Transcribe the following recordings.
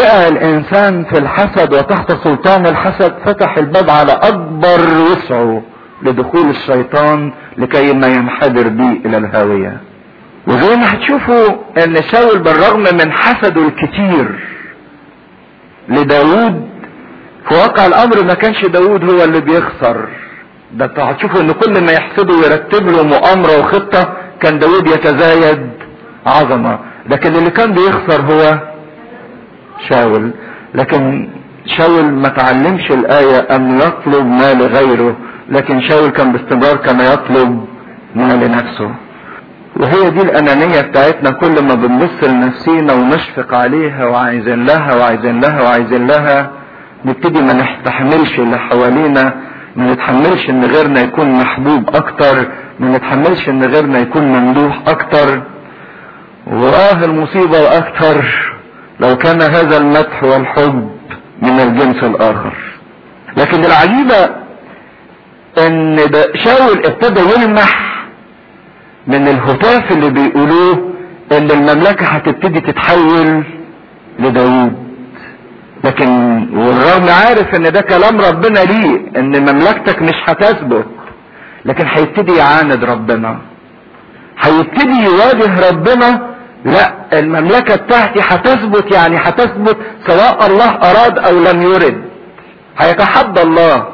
وقع الانسان في الحسد وتحت سلطان الحسد فتح الباب على اكبر وسعه لدخول الشيطان لكي ما ينحدر بيه الى الهاوية وزي ما هتشوفوا ان شاول بالرغم من حسده الكتير لداود في واقع الامر ما كانش داود هو اللي بيخسر ده انتوا هتشوفوا ان كل ما يحسده ويرتب له مؤامرة وخطة كان داود يتزايد عظمة لكن اللي كان بيخسر هو شاول لكن شاول ما تعلمش الآية أن يطلب ما لغيره لكن شاول كان باستمرار كان يطلب ما لنفسه وهي دي الأنانية بتاعتنا كل ما بنبص لنفسينا ونشفق عليها وعايزين لها وعايزين لها وعايزين لها نبتدي ما نستحملش اللي حوالينا ما نتحملش ان غيرنا يكون محبوب اكتر ما نتحملش ان غيرنا يكون ممدوح اكتر واه المصيبة واكتر لو كان هذا المدح والحب من الجنس الاخر لكن العجيبة ان ده شاول ابتدى يلمح من الهتاف اللي بيقولوه ان المملكة هتبتدي تتحول لداود لكن والرغم عارف ان ده كلام ربنا ليه ان مملكتك مش هتثبت لكن هيبتدي يعاند ربنا هيبتدي يواجه ربنا لا المملكة بتاعتي هتثبت يعني هتثبت سواء الله اراد او لم يرد هيتحدى الله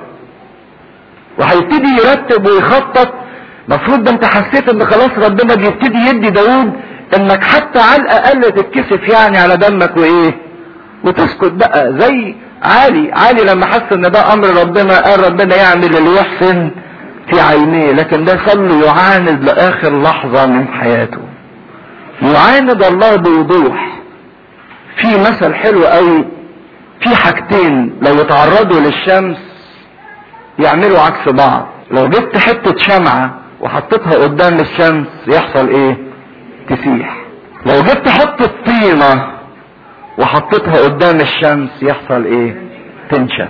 وهيبتدي يرتب ويخطط المفروض ده انت حسيت ان خلاص ربنا بيبتدي يدي داود انك حتى على الاقل تتكسف يعني على دمك وايه وتسكت بقى زي عالي عالي لما حس ان ده امر ربنا قال ربنا يعمل اللي يحسن في عينيه لكن ده خله يعاند لاخر لحظة من حياته يعاند الله بوضوح في مثل حلو قوي في حاجتين لو اتعرضوا للشمس يعملوا عكس بعض لو جبت حتة شمعة وحطيتها قدام الشمس يحصل ايه تسيح لو جبت حتة طينة وحطيتها قدام الشمس يحصل ايه تنشف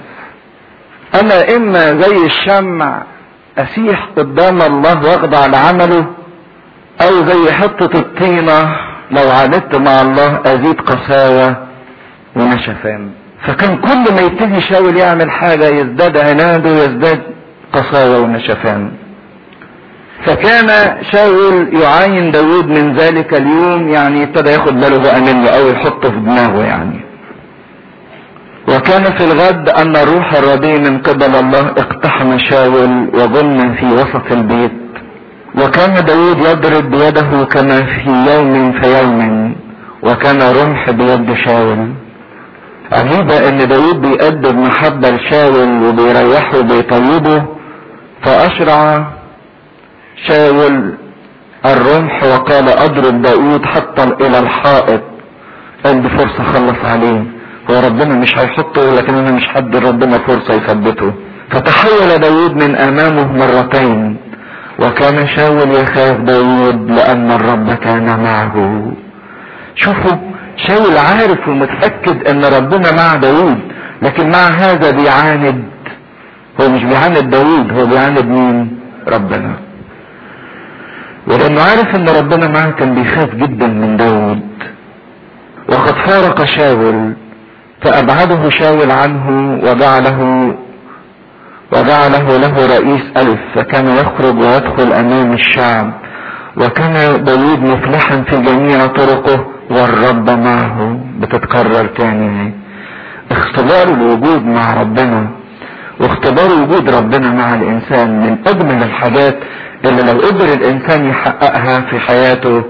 انا اما زي الشمع اسيح قدام الله واخضع لعمله او زي حتة الطينة لو عاندت مع الله ازيد قساوة ونشفان فكان كل ما يبتدي شاول يعمل حاجة يزداد عناده يزداد قساوة ونشفان فكان شاول يعاين داود من ذلك اليوم يعني ابتدى ياخد باله بقى منه او يحطه في دماغه يعني وكان في الغد ان الروح الرديء من قبل الله اقتحم شاول وظن في وسط البيت وكان داود يضرب بيده كما في يوم فيوم وكان رمح بيد شاول عجيبة ان داود بيقدم محبة لشاول وبيريحه وبيطيبه فاشرع شاول الرمح وقال اضرب داود حتى الى الحائط قال دي فرصة خلص عليه هو ربنا مش هيحطه لكن انا مش حد ربنا فرصة يثبته فتحول داود من امامه مرتين وكان شاول يخاف داود لان الرب كان معه شوفوا شاول عارف ومتأكد ان ربنا مع داود لكن مع هذا بيعاند هو مش بيعاند داود هو بيعاند مين ربنا ولانه عارف ان ربنا معه كان بيخاف جدا من داود وقد فارق شاول فابعده شاول عنه وجعله وجعله له رئيس الف فكان يخرج ويدخل امام الشعب وكان داود مفلحا في جميع طرقه والرب معه بتتكرر تاني اختبار الوجود مع ربنا واختبار وجود ربنا مع الانسان من اجمل الحاجات اللي لو قدر الانسان يحققها في حياته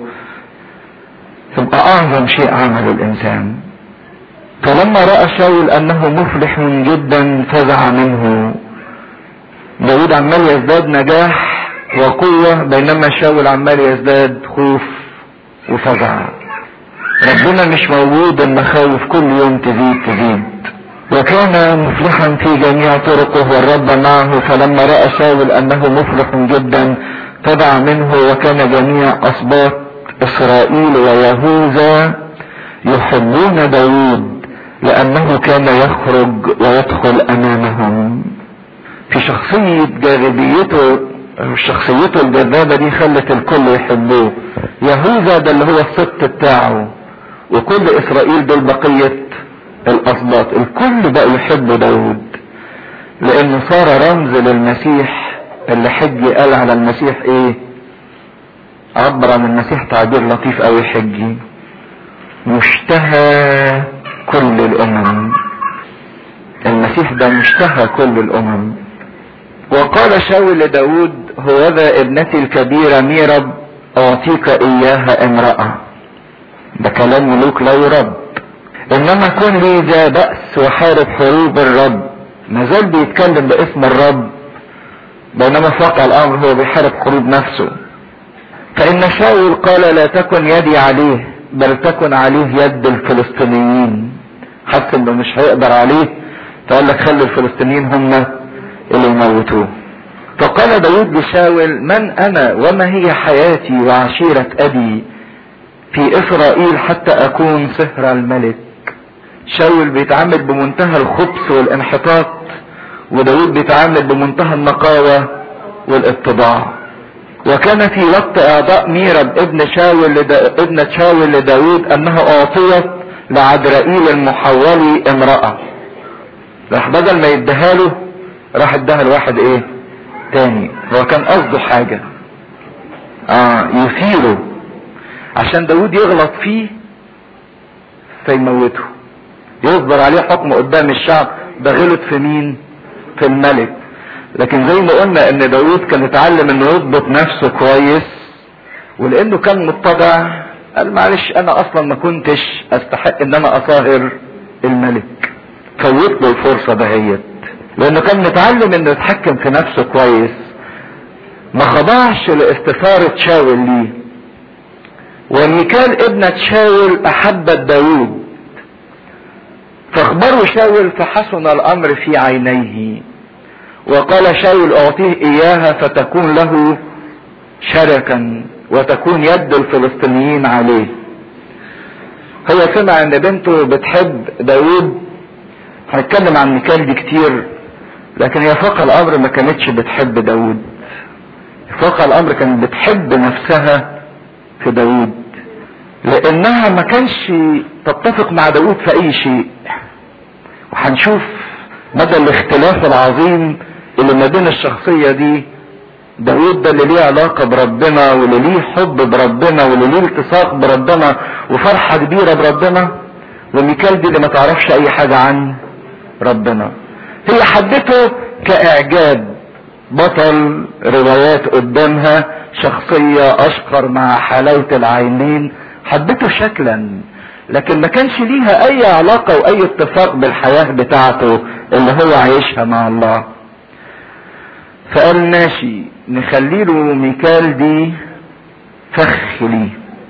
تبقى اعظم شيء عمله الانسان فلما راى شاول انه مفلح جدا فزع منه داود عمال يزداد نجاح وقوة بينما شاول عمال يزداد خوف وفزع ربنا مش موجود المخاوف كل يوم تزيد تزيد وكان مفلحا في جميع طرقه والرب معه فلما رأى شاول انه مفلح جدا تبع منه وكان جميع اسباط اسرائيل ويهوذا يحبون داود لانه كان يخرج ويدخل امامهم في شخصية جاذبيته شخصيته الجذابة دي خلت الكل يحبوه يهوذا ده اللي هو السبط بتاعه وكل اسرائيل دول بقية الاسباط الكل بقى يحب داود لانه صار رمز للمسيح اللي حجي قال على المسيح ايه عبر عن المسيح تعبير لطيف قوي حجي مشتهى كل الامم المسيح ده مشتهى كل الامم وقال شاول لداود هوذا ابنتي الكبيرة ميرب اعطيك اياها امرأة ده كلام ملوك لا يرد انما كن لي ذا بأس وحارب حروب الرب ما زال بيتكلم باسم الرب بينما في واقع الامر هو بيحارب حروب نفسه فان شاول قال لا تكن يدي عليه بل تكن عليه يد الفلسطينيين حس انه مش هيقدر عليه فقال لك خلي الفلسطينيين هم اللي يموتوه فقال داود لشاول من انا وما هي حياتي وعشيرة ابي في اسرائيل حتى اكون سهر الملك شاول بيتعامل بمنتهى الخبث والانحطاط وداود بيتعامل بمنتهى النقاوة والاتضاع وكان في وقت اعضاء ميرب ابن شاول لدا... ابنة شاول لداود انها اعطيت لعدرائيل المحولي امرأة راح بدل ما يديها له راح اداها لواحد ايه تاني هو كان قصده حاجة اه يثيره عشان داود يغلط فيه فيموته يصدر عليه حكم قدام الشعب ده غلط في مين في الملك لكن زي ما قلنا ان داود كان اتعلم انه يضبط نفسه كويس ولانه كان متضع قال معلش انا اصلا ما كنتش استحق ان انا اصاهر الملك فوت له الفرصة دهيت لانه كان متعلم انه يتحكم في نفسه كويس ما خضعش لاستثارة شاول ليه وميكال ابنة شاول احبت داود فاخبروا شاول فحسن الامر في عينيه وقال شاول اعطيه اياها فتكون له شركا وتكون يد الفلسطينيين عليه هو سمع ان بنته بتحب داود هنتكلم عن ميكال دي كتير لكن هي فوق الامر ما كانتش بتحب داود فوق الامر كانت بتحب نفسها في داود لانها ما كانش تتفق مع داود في اي شيء وهنشوف مدى الاختلاف العظيم اللي ما بين الشخصية دي داود ده اللي ليه علاقة بربنا واللي ليه حب بربنا واللي ليه التصاق بربنا وفرحة كبيرة بربنا وميكال دي اللي ما تعرفش اي حاجة عن ربنا هي حبته كاعجاب بطل روايات قدامها شخصية اشقر مع حلاوة العينين حبته شكلا لكن ما كانش ليها اي علاقة واي اتفاق بالحياة بتاعته اللي هو عايشها مع الله فقال ماشي نخلي له ميكال دي فخ ليه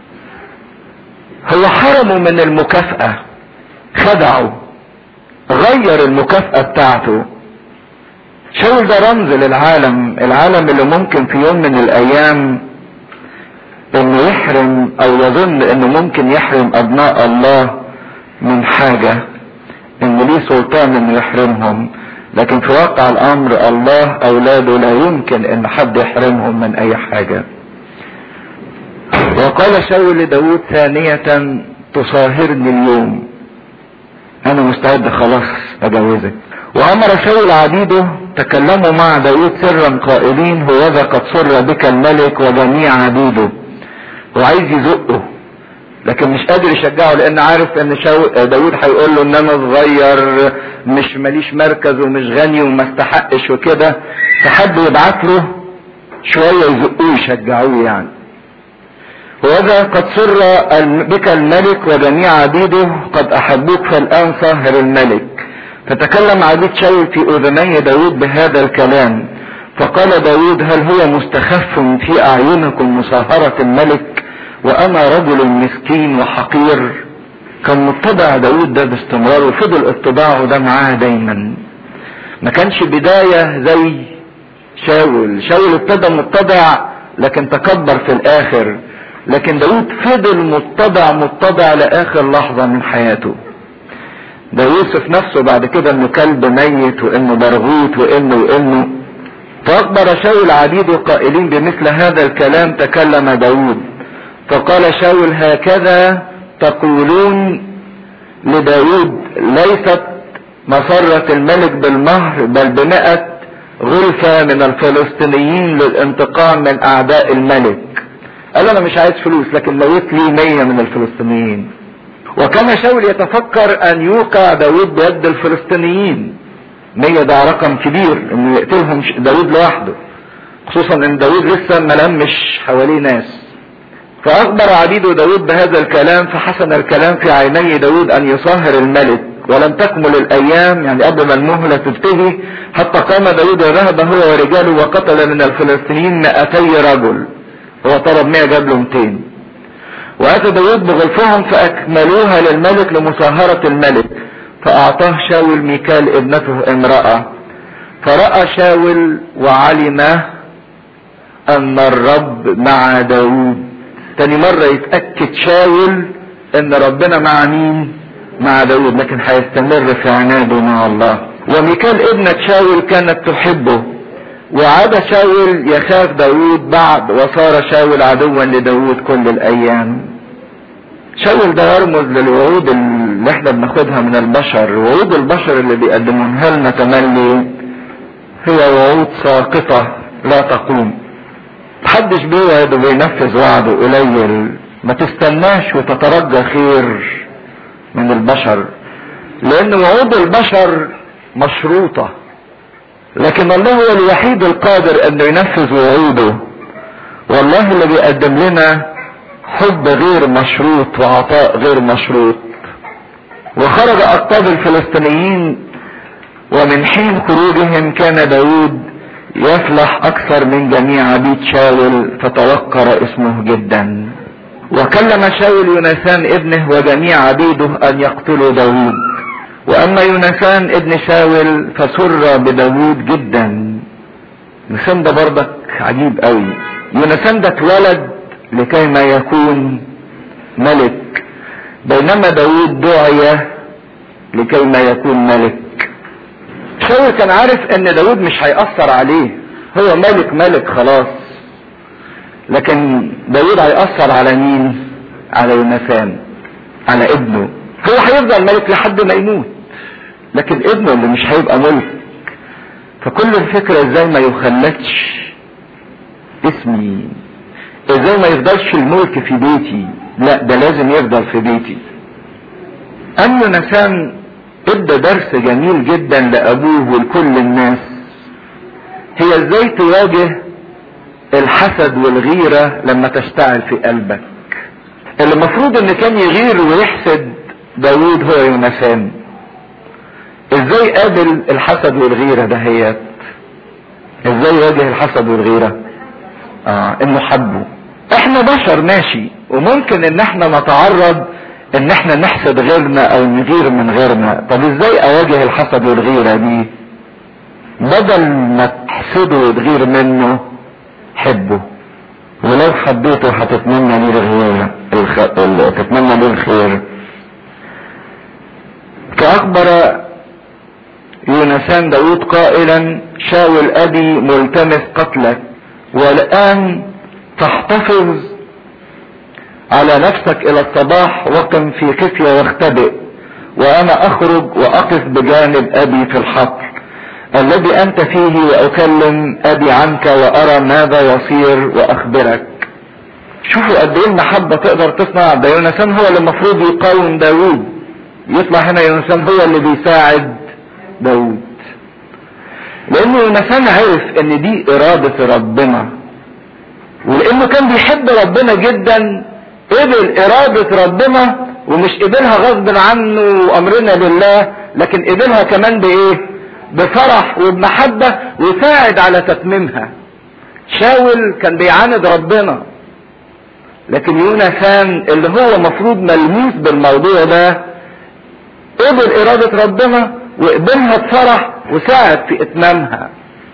هو حرمه من المكافأة خدعه غير المكافأة بتاعته شاول ده رمز للعالم العالم اللي ممكن في يوم من الايام انه يحرم او يظن انه ممكن يحرم ابناء الله من حاجة انه ليه سلطان انه يحرمهم لكن في واقع الامر الله اولاده لا يمكن ان حد يحرمهم من اي حاجة وقال شاول لداود ثانية تصاهرني اليوم انا مستعد خلاص اجوزك وامر شاول عبيده تكلموا مع داود سرا قائلين هوذا قد سر بك الملك وجميع عبيده وعايز يزقه لكن مش قادر يشجعه لان عارف ان شاو... داود هيقول له ان انا صغير مش ماليش مركز ومش غني وما استحقش وكده فحب يبعت له شويه يزقوه يشجعوه يعني وهذا قد سر بك الملك وجميع عبيده قد احبوك فالان صاهر الملك فتكلم عبيد شاول في اذني داود بهذا الكلام فقال داود هل هو مستخف في اعينكم مصاهرة الملك وانا رجل مسكين وحقير كان متبع داود ده باستمرار وفضل اتباعه ده معاه دايما ما كانش بداية زي شاول شاول ابتدى متبع لكن تكبر في الاخر لكن داود فضل متبع متبع لاخر لحظة من حياته ده يوسف نفسه بعد كده انه كلب ميت وانه برغوت وانه وانه فاخبر شاول عبيده قائلين بمثل هذا الكلام تكلم داود فقال شاول هكذا تقولون لداود ليست مسرة الملك بالمهر بل بمئة غلفة من الفلسطينيين للانتقام من اعداء الملك قال انا مش عايز فلوس لكن لويت لي مية من الفلسطينيين وكان شاول يتفكر ان يوقع داود بيد الفلسطينيين مية ده رقم كبير انه يقتلهم داود لوحده خصوصا ان داود لسه ملمش حواليه ناس فاخبر عبيده داود بهذا الكلام فحسن الكلام في عيني داود ان يصهر الملك ولم تكمل الايام يعني قبل ما المهلة تنتهي حتى قام داود وذهب هو ورجاله وقتل من الفلسطينيين 200 رجل هو طلب 100 جاب له 200 واتى داود بغلفهم فاكملوها للملك لمصاهرة الملك فاعطاه شاول ميكال ابنته امرأة فرأى شاول وعلم ان الرب مع داود تاني مرة يتأكد شاول ان ربنا مع مين مع داود لكن هيستمر في عناده مع الله وميكال ابنة شاول كانت تحبه وعاد شاول يخاف داود بعد وصار شاول عدوا لداود كل الايام شاول ده يرمز للوعود اللي احنا بناخدها من البشر وعود البشر اللي بيقدمونها لنا تملي هي وعود ساقطة لا تقوم محدش بيوعد وبينفذ وعده قليل ما تستناش وتترجى خير من البشر لان وعود البشر مشروطة لكن الله هو الوحيد القادر انه ينفذ وعوده والله اللي بيقدم لنا حب غير مشروط وعطاء غير مشروط وخرج اقطاب الفلسطينيين ومن حين خروجهم كان داود يفلح اكثر من جميع عبيد شاول فتوقر اسمه جدا وكلم شاول يوناثان ابنه وجميع عبيده ان يقتلوا داود واما يوناثان ابن شاول فسر بداود جدا يوناثان ده برضك عجيب قوي يوناثان ده اتولد لكي ما يكون ملك بينما داود دعي لكي ما يكون ملك شاول كان عارف ان داود مش هيأثر عليه هو ملك ملك خلاص لكن داود هيأثر على مين على يوناثان على ابنه هو هيفضل ملك لحد ما يموت لكن ابنه اللي مش هيبقى ملك فكل الفكرة ازاي ما يخلدش اسمي ازاي ما يفضلش الملك في بيتي لا ده لازم يفضل في بيتي اما يوناثان ادى درس جميل جدا لابوه ولكل الناس هي ازاي تواجه الحسد والغيرة لما تشتعل في قلبك اللي المفروض ان كان يغير ويحسد داود هو يوناثان ازاي قابل الحسد والغيرة دهيت ازاي يواجه الحسد والغيرة اه انه حبه احنا بشر ماشي وممكن ان احنا نتعرض ان احنا نحسد غيرنا او نغير من غيرنا طب ازاي اواجه الحسد والغيرة دي بدل ما تحسده وتغير منه حبه ولو حبيته هتتمنى ليه الغير الخ... ال... تتمنى ليه الخير فاخبر يونسان داود قائلا شاول ابي ملتمس قتلك والان تحتفظ على نفسك الى الصباح وقم في خفية واختبئ وانا اخرج واقف بجانب ابي في الحقل الذي انت فيه واكلم ابي عنك وارى ماذا يصير واخبرك شوفوا قد ايه المحبة تقدر تصنع ده يونسان هو اللي المفروض يقاوم داوود يطلع هنا يونسان هو اللي بيساعد داوود لان يونسان عرف ان دي ارادة ربنا ولانه كان بيحب ربنا جدا قبل ارادة ربنا ومش قبلها غصب عنه وامرنا لله لكن قبلها كمان بايه بفرح وبمحبة وساعد على تتميمها شاول كان بيعاند ربنا لكن يوناثان اللي هو مفروض ملموس بالموضوع ده قبل ارادة ربنا وقبلها بفرح وساعد في اتمامها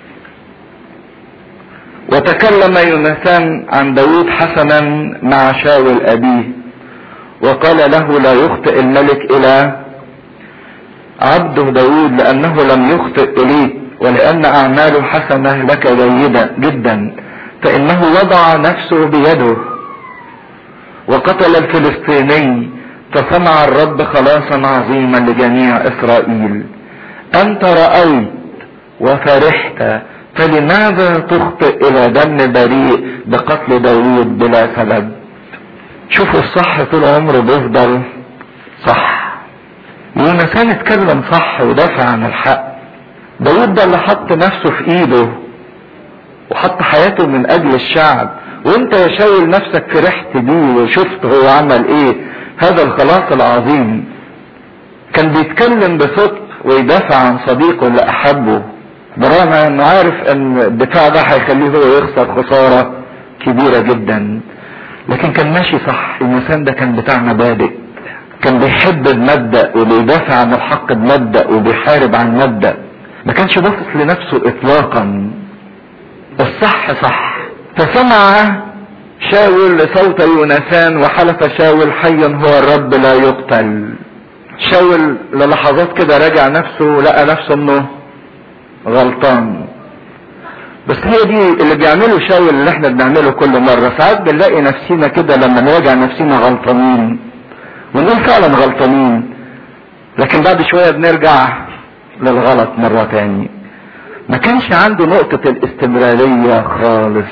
وتكلم يوناثان عن داود حسنا مع شاول ابيه وقال له لا يخطئ الملك الى عبده داود لانه لم يخطئ اليك ولان اعماله حسنة لك جيدة جدا فانه وضع نفسه بيده وقتل الفلسطيني فسمع الرب خلاصا عظيما لجميع اسرائيل انت رأيت وفرحت فلماذا تخطئ الى دم بريء بقتل داوود بلا سبب شوفوا الصح طول عمره بيفضل صح يونسان اتكلم صح ودافع عن الحق داود ده اللي حط نفسه في ايده وحط حياته من اجل الشعب وانت يا شاول نفسك فرحت بيه وشفت هو عمل ايه هذا الخلاص العظيم كان بيتكلم بصدق ويدافع عن صديقه اللي احبه برغم انه عارف ان الدفاع ده هيخليه هو يخسر خسارة كبيرة جدا لكن كان ماشي صح المثال ده كان بتاع مبادئ كان بيحب المبدأ وبيدافع عن الحق بمبدأ وبيحارب عن مبدأ ما كانش باصص لنفسه اطلاقا الصح صح فسمع شاول صوت يونسان وحلف شاول حيا هو الرب لا يقتل شاول للحظات كده راجع نفسه لقى نفسه انه غلطان بس هي دي اللي بيعمله شاول اللي احنا بنعمله كل مرة ساعات بنلاقي نفسينا كده لما نراجع نفسينا غلطانين ونقول فعلا غلطانين لكن بعد شوية بنرجع للغلط مرة تاني ما كانش عنده نقطة الاستمرارية خالص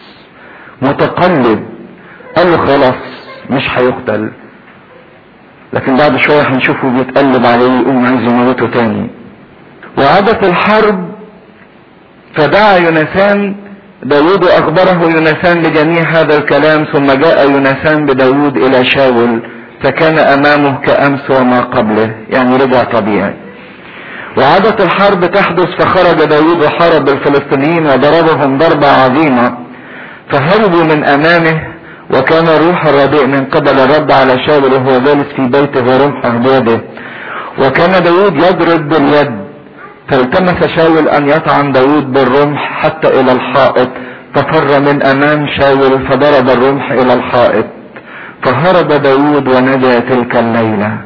متقلب قال له خلاص مش هيقتل لكن بعد شوية هنشوفه بيتقلب عليه يقوم عايز يموته تاني وعادت الحرب فدعا يونسان داود أخبره يونسان بجميع هذا الكلام ثم جاء يونسان بداود إلى شاول فكان أمامه كأمس وما قبله يعني رجع طبيعي وعادت الحرب تحدث فخرج داود وحارب الفلسطينيين وضربهم ضربة عظيمة فهربوا من أمامه وكان الروح الرديء من قبل الرب على شاول وهو جالس في بيته ورمحه بيده وكان داود يضرب باليد فالتمس شاول ان يطعن داود بالرمح حتى الى الحائط ففر من امام شاول فضرب الرمح الى الحائط فهرب داود ونجا تلك الليلة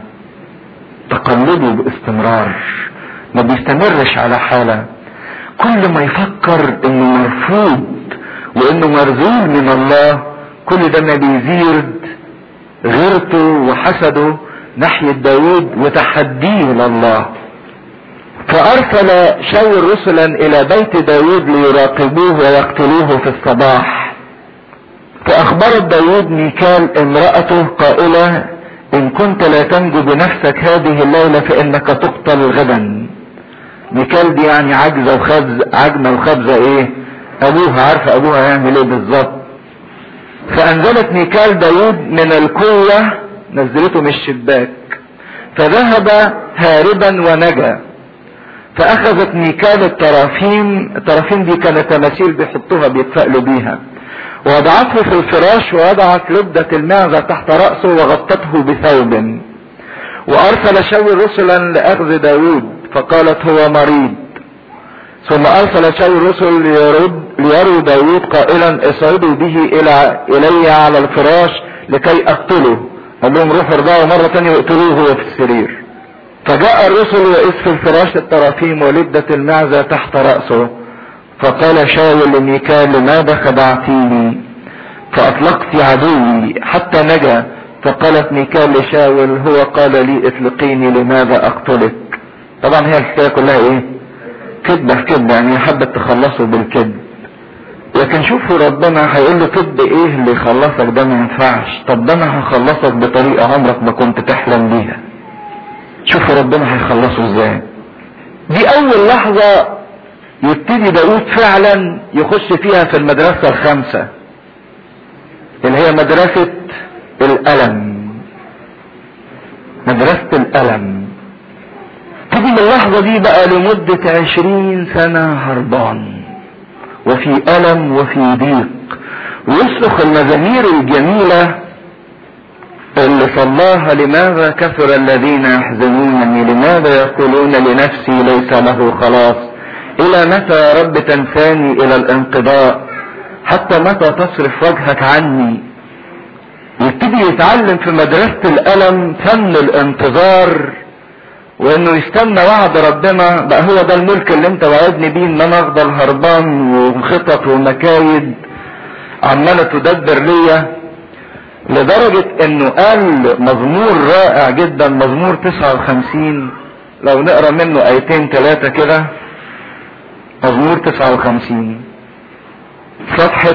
تقلبه باستمرار ما بيستمرش على حالة كل ما يفكر انه مرفوض وانه مرذول من الله كل ده ما بيزيد غيرته وحسده ناحية داود وتحديه لله فارسل شاول رسلا الى بيت داود ليراقبوه ويقتلوه في الصباح فاخبرت داود ميكال امرأته قائلة ان كنت لا تنجو بنفسك هذه الليلة فانك تقتل غدا ميكال دي يعني عجزة وخبز عجنة وخبزة ايه ابوها عارفة ابوها يعمل ايه بالظبط فانزلت ميكال داود من القوة نزلته من الشباك فذهب هاربا ونجا فاخذت ميكال الترافيم الترافيم دي كانت تماثيل بيحطوها بيتفائلوا بيها ووضعته في الفراش ووضعت لبدة المعزة تحت رأسه وغطته بثوب وارسل شاول رسلا لاخذ داود فقالت هو مريض ثم ارسل شاول رسل ليرد ليروا داود قائلا اصعدوا به الى الي على الفراش لكي اقتله قال لهم روحوا ارجعوا مرة تانية واقتلوه وهو في السرير فجاء الرسل وإذ في الفراش الترافيم ولدة المعزة تحت رأسه فقال شاول لميكال لماذا خدعتيني فأطلقت عدوي حتى نجا فقالت ميكال لشاول هو قال لي اطلقيني لماذا أقتلك طبعا هي الحكاية كلها ايه كذبة في كذبة يعني حبت تخلصه بالكذب لكن شوفوا ربنا هيقول له كذب ايه اللي يخلصك ده ما ينفعش طب ده انا هخلصك بطريقة عمرك ما كنت تحلم بيها شوفوا ربنا هيخلصه ازاي دي اول لحظة يبتدي داود فعلا يخش فيها في المدرسة الخامسة اللي هي مدرسة الألم مدرسة الألم تيجي من اللحظة دي بقى لمدة عشرين سنة هربان وفي ألم وفي ضيق ويصرخ المزامير الجميلة اللي صلاها لماذا كثر الذين يحزنونني لماذا يقولون لنفسي ليس له خلاص الى متى يا رب تنساني الى الانقضاء حتى متى تصرف وجهك عني يبتدي يتعلم في مدرسة الألم فن الانتظار وانه يستنى وعد ربنا بقى هو ده الملك اللي انت وعدني بيه ان انا افضل هربان وخطط ومكايد عمالة تدبر ليا لدرجة انه قال مزمور رائع جدا مزمور 59 لو نقرا منه ايتين ثلاثة كده مزمور 59 صفحة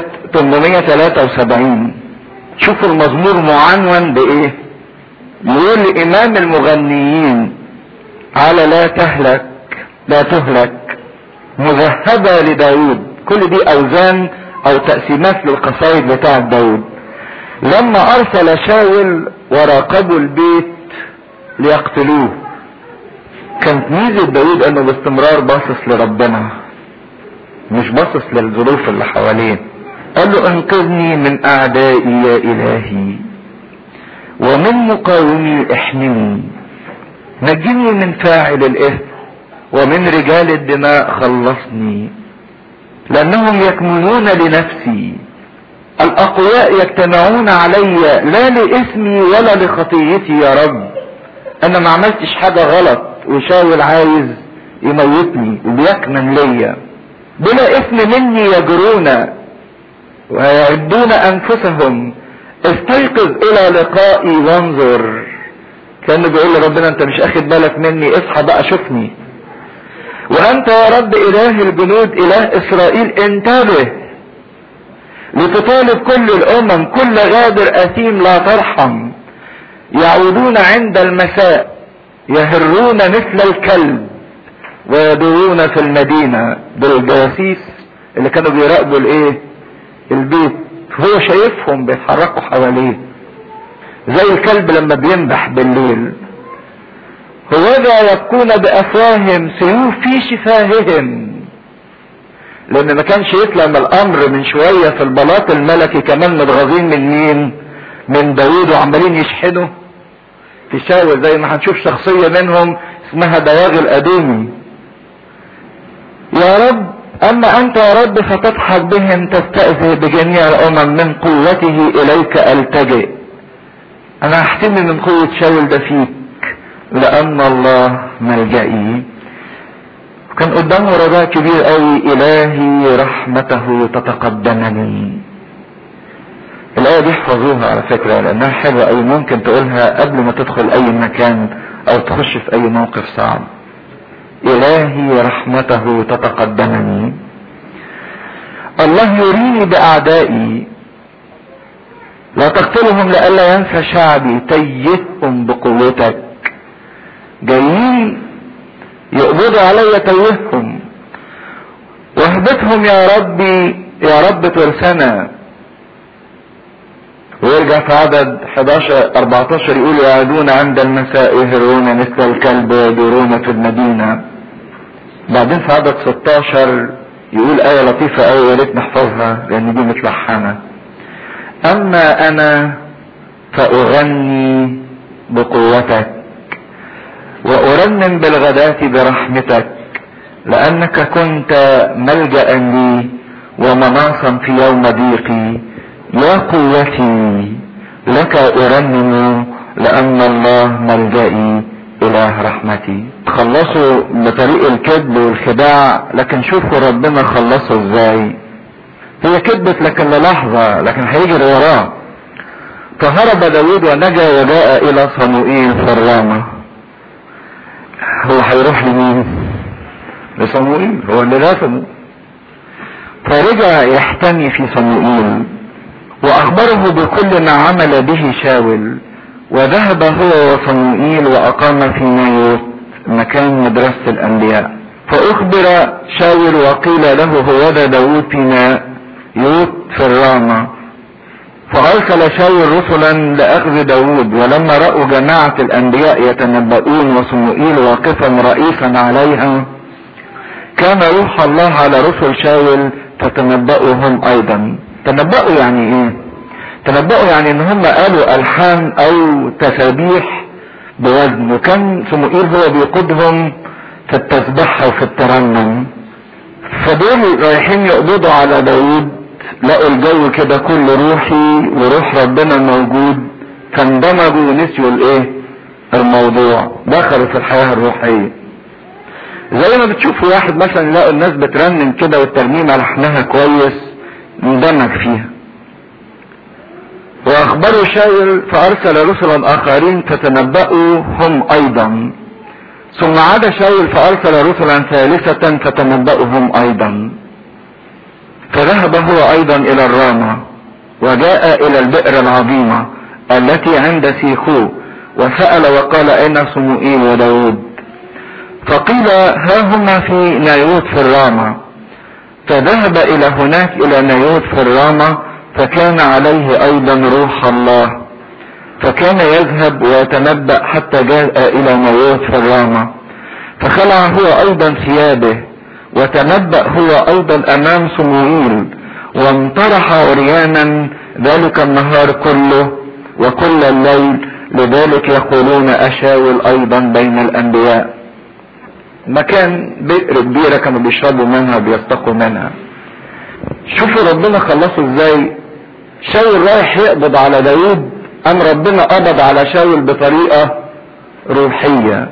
873 شوفوا المزمور معنون بايه يقول لامام المغنيين على لا تهلك لا تهلك مذهبة لداود كل دي اوزان او تقسيمات للقصائد بتاعة داود لما ارسل شاول وراقبوا البيت ليقتلوه كانت ميزة داود انه باستمرار باصص لربنا مش باصص للظروف اللي حواليه قال له انقذني من اعدائي يا الهي ومن مقاومي احمني نجني من فاعل الاثم ومن رجال الدماء خلصني لانهم يكمنون لنفسي الاقوياء يجتمعون علي لا لاسمي ولا لخطيتي يا رب انا ما عملتش حاجة غلط وشاول عايز يموتني وبيكمن ليا بلا اثم مني يجرون ويعدون انفسهم استيقظ الى لقائي وانظر كانه بيقول لربنا انت مش اخد بالك مني اصحى بقى شوفني وانت يا رب اله الجنود اله اسرائيل انتبه لتطالب كل الامم كل غادر اثيم لا ترحم يعودون عند المساء يهرون مثل الكلب ويدورون في المدينة دول الجواسيس اللي كانوا بيراقبوا الايه البيت هو شايفهم بيتحركوا حواليه زي الكلب لما بينبح بالليل هوذا يبكون بافواههم سيوف في شفاههم لان ما كانش يسلم الامر من شوية في البلاط الملكي كمان متغاظين من مين من داوود وعمالين يشحنوا في شاول زي ما هنشوف شخصية منهم اسمها دواغ الادومي يا رب اما انت يا رب فتضحك بهم تستأذي بجميع الامم من قوته اليك التجئ انا احتمي من قوة شاول ده فيك لان الله ملجئي كان قدامه رجاء كبير قوي الهي رحمته تتقدمني الآية دي احفظوها على فكرة لأنها حلوة أوي ممكن تقولها قبل ما تدخل أي مكان أو تخش في أي موقف صعب. إلهي رحمته تتقدمني. الله يريني بأعدائي لا تقتلهم لئلا ينسى شعبي تيههم بقوتك. جايين يقبضوا علي تيههم واهبطهم يا ربي يا رب ترسنا ويرجع في عدد 11 14 يقول يعادون عند المساء يهرون مثل الكلب ويدورون في المدينة بعدين في عدد 16 يقول آية لطيفة أوي يا ريت نحفظها لأن دي متلحنة أما أنا فأغني بقوتك وأرنم بالغداة برحمتك لأنك كنت ملجأ لي ومناصا في يوم ضيقي يا قوتي لك أرنم لأن الله ملجئي إله رحمتي خلصوا بطريق الكذب والخداع لكن شوفوا ربنا خلصوا ازاي هي كذبت لكن للحظة لكن هيجري وراه فهرب داود ونجا وجاء إلى صموئيل في الرامة هو هيروح لمين؟ لصموئيل هو اللي رسمه فرجع يحتمي في صموئيل واخبره بكل ما عمل به شاول وذهب هو وصموئيل واقام في نايوت مكان مدرسة الانبياء فاخبر شاول وقيل له هوذا داود في نايوت في الرامة فارسل شاول رسلا لاخذ داود ولما رأوا جماعة الانبياء يتنبؤون وصموئيل واقفا رئيسا عليها كان روح الله على رسل شاول فتنبأوا ايضا تنبأوا يعني ايه تنبأوا يعني ان هم قالوا الحان او تسابيح بوزن وكان صموئيل هو بيقودهم في التسبحة وفي الترنم فدول رايحين يقبضوا على داود لقوا الجو كده كله روحي وروح ربنا موجود فاندمجوا ونسيوا الايه الموضوع دخلوا في الحياة الروحية زي ما بتشوفوا واحد مثلا يلاقوا الناس بترنم كده والترنيمة لحنها كويس اندمج فيها واخبروا شاول فارسل رسلا اخرين فتنبأوا هم ايضا ثم عاد شاول فارسل رسلا ثالثة فتنبأوا هم ايضا فذهب هو ايضا الى الرامة وجاء الى البئر العظيمة التي عند سيخو وسأل وقال اين صموئيل وداود فقيل ها هما في نايوت في الرامة فذهب الى هناك الى نايوت في الرامة فكان عليه ايضا روح الله فكان يذهب ويتنبأ حتى جاء الى نايوت في الرامة فخلع هو ايضا ثيابه وتنبأ هو ايضا امام صموئيل وانطرح عريانا ذلك النهار كله وكل الليل لذلك يقولون اشاول ايضا بين الانبياء مكان بئر كبيره كانوا بيشربوا منها وبيستقوا منها شوفوا ربنا خلصوا ازاي شاول رايح يقبض على داود ام ربنا قبض على شاول بطريقه روحيه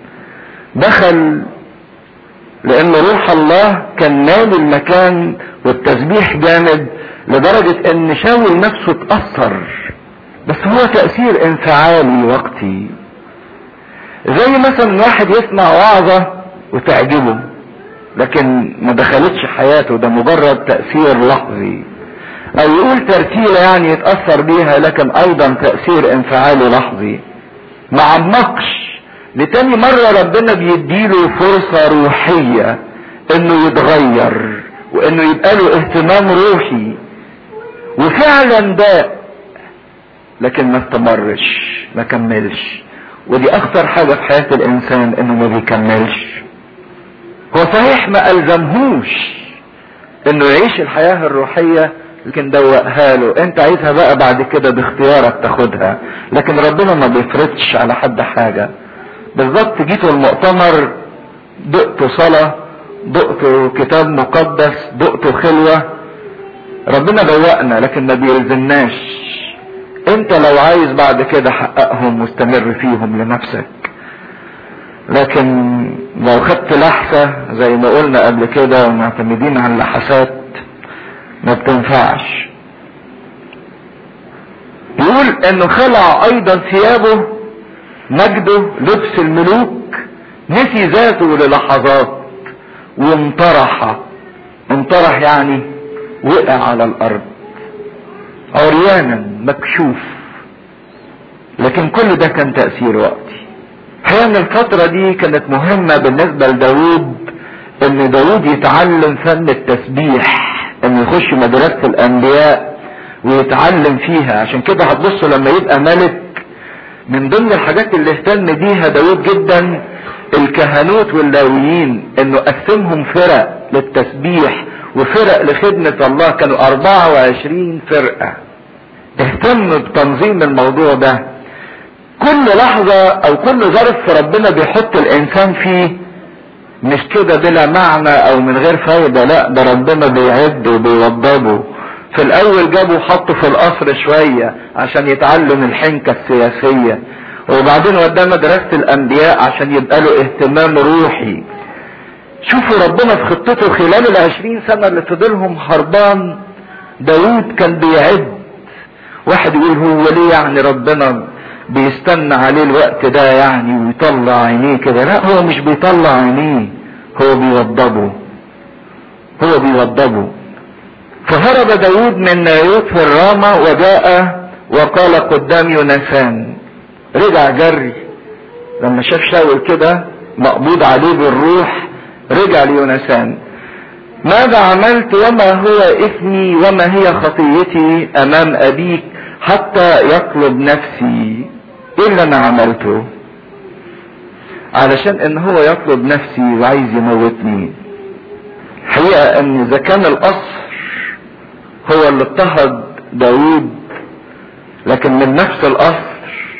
دخل لان روح الله كان نال المكان والتسبيح جامد لدرجة ان شاول نفسه اتأثر بس هو تأثير انفعالي وقتي زي مثلا واحد يسمع وعظة وتعجبه لكن ما دخلتش حياته ده مجرد تأثير لحظي او يقول ترتيلة يعني يتأثر بيها لكن ايضا تأثير انفعالي لحظي ما عمقش لتاني مرة ربنا بيديله فرصة روحية انه يتغير وانه يبقى له اهتمام روحي وفعلا ده لكن ما استمرش ما كملش ودي اخطر حاجة في حياة الانسان انه ما بيكملش هو صحيح ما الزمهوش انه يعيش الحياة الروحية لكن دوقها له انت عايزها بقى بعد كده باختيارك تاخدها لكن ربنا ما بيفرضش على حد حاجة بالظبط جيتوا المؤتمر دقتوا صلاة دقتوا كتاب مقدس دقتوا خلوة ربنا دوقنا لكن ما بيلزمناش انت لو عايز بعد كده حققهم واستمر فيهم لنفسك لكن لو خدت لحسة زي ما قلنا قبل كده ومعتمدين على اللحسات ما بتنفعش يقول انه خلع ايضا ثيابه مجده لبس الملوك نسي ذاته للحظات وانطرح انطرح يعني وقع على الارض عريانا مكشوف لكن كل ده كان تأثير وقتي حين الفترة دي كانت مهمة بالنسبة لداود ان داود يتعلم فن التسبيح انه يخش مدرسة الانبياء ويتعلم فيها عشان كده هتبصوا لما يبقى ملك من ضمن الحاجات اللي اهتم بيها داود جدا الكهنوت واللاويين انه قسمهم فرق للتسبيح وفرق لخدمة الله كانوا 24 فرقة اهتم بتنظيم الموضوع ده كل لحظة او كل ظرف ربنا بيحط الانسان فيه مش كده بلا معنى او من غير فايدة لا ده ربنا بيعد وبيوضبه في الاول جابه حطه في القصر شوية عشان يتعلم الحنكة السياسية وبعدين وداه مدرسة الانبياء عشان يبقى له اهتمام روحي شوفوا ربنا في خطته خلال العشرين سنة اللي فضلهم هربان داود كان بيعد واحد يقول هو ليه يعني ربنا بيستنى عليه الوقت ده يعني ويطلع عينيه كده لا هو مش بيطلع عينيه هو بيوضبه هو بيوضبه فهرب داود من نايوت في الرامة وجاء وقال قدام يونسان رجع جري لما شاف شاول كده مقبوض عليه بالروح رجع ليونسان ماذا عملت وما هو اثمي وما هي خطيتي امام ابيك حتى يطلب نفسي ايه اللي انا عملته علشان ان هو يطلب نفسي وعايز يموتني حقيقة ان اذا كان القصر هو اللي اضطهد داود لكن من نفس القصر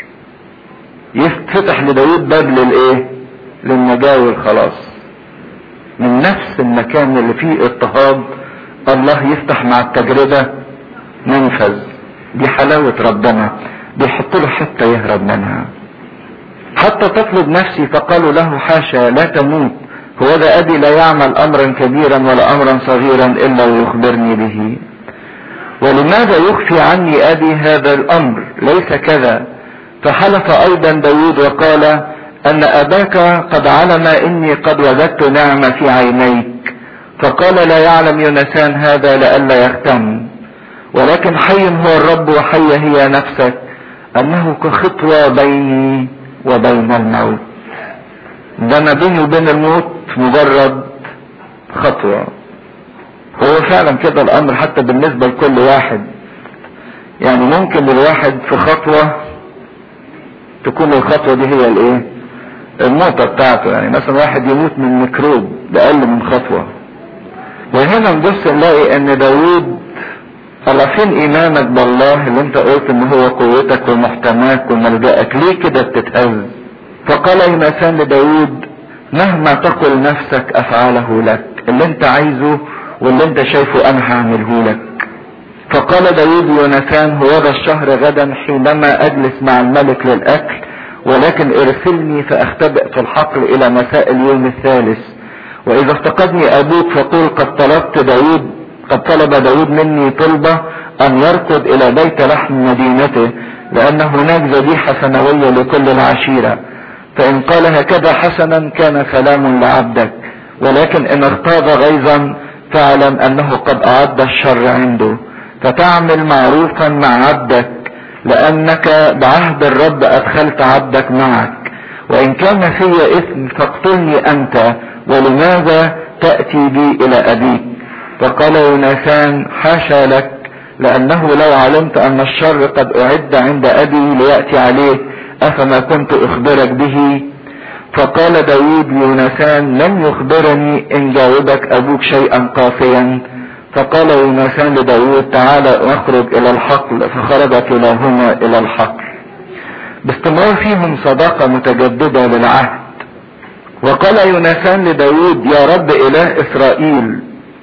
يفتح لداود باب للايه للنجاة والخلاص من نفس المكان اللي فيه اضطهاد الله يفتح مع التجربة منفذ دي حلاوة ربنا بيحط له حتة يهرب منها حتى تطلب نفسي فقالوا له حاشا لا تموت هو ذا أبي لا يعمل أمرا كبيرا ولا أمرا صغيرا إلا ويخبرني به ولماذا يخفي عني ابي هذا الامر ليس كذا فحلف ايضا داود وقال ان اباك قد علم اني قد وجدت نعمة في عينيك فقال لا يعلم يونسان هذا لئلا يختم ولكن حي هو الرب وحي هي نفسك انه كخطوة بيني وبين الموت ده انا بيني وبين الموت مجرد خطوة هو فعلا كده الامر حتى بالنسبة لكل واحد يعني ممكن الواحد في خطوة تكون الخطوة دي هي الايه النقطة بتاعته يعني مثلا واحد يموت من ميكروب بأقل من خطوة وهنا نبص نلاقي ان داوود الله فين ايمانك بالله اللي انت قلت ان هو قوتك ومحتماك وملجأك ليه كده بتتهز فقال يونسان لداود مهما تقل نفسك افعله لك اللي انت عايزه واللي انت شايفه انا هعمله لك فقال داود يونسان هو ذا الشهر غدا حينما اجلس مع الملك للاكل ولكن ارسلني فاختبئ في الحقل الى مساء اليوم الثالث واذا افتقدني ابوك فقل قد طلبت داود قد طلب داود مني طلبة ان يركض الى بيت لحم مدينته لان هناك ذبيحة سنوية لكل العشيرة فان قال هكذا حسنا كان سلام لعبدك ولكن ان ارتاض غيظا فاعلم انه قد اعد الشر عنده فتعمل معروفا مع عبدك لانك بعهد الرب ادخلت عبدك معك وان كان في اثم فاقتلني انت ولماذا تأتي بي الى ابيك فقال يوناثان حاشا لك لانه لو علمت ان الشر قد اعد عند ابي ليأتي عليه افما كنت اخبرك به فقال داود يوناثان لم يخبرني ان جاوبك ابوك شيئا قاسيا فقال يوناثان لداود تعالى نخرج الى الحقل فخرج كلاهما الى الحقل باستمرار فيهم صداقة متجددة للعهد وقال يوناثان لداود يا رب اله اسرائيل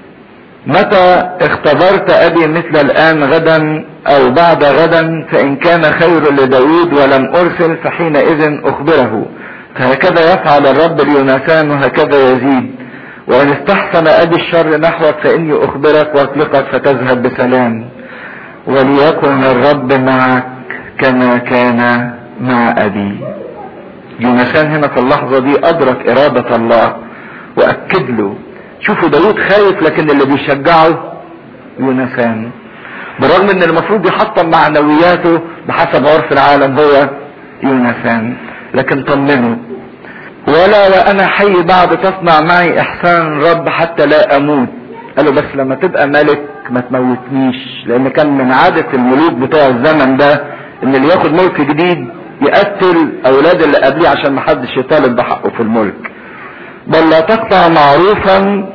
متى اختبرت ابي مثل الان غدا او بعد غدا فان كان خير لداود ولم ارسل فحينئذ اخبره فهكذا يفعل الرب ليوناثان وهكذا يزيد وان استحسن ابي الشر نحوك فاني اخبرك واطلقك فتذهب بسلام وليكن الرب معك كما كان مع ابي يوناثان هنا في اللحظة دي ادرك ارادة الله واكد له شوفوا داود خايف لكن اللي بيشجعه يوناثان بالرغم ان المفروض يحطم معنوياته بحسب عرف العالم هو يوناثان لكن طمنه ولا وانا حي بعد تصنع معي احسان رب حتى لا اموت قال له بس لما تبقى ملك ما تموتنيش لان كان من عادة الملوك بتوع الزمن ده ان اللي ياخد ملك جديد يقتل اولاد اللي قبليه عشان ما حدش يطالب بحقه في الملك بل لا تقطع معروفا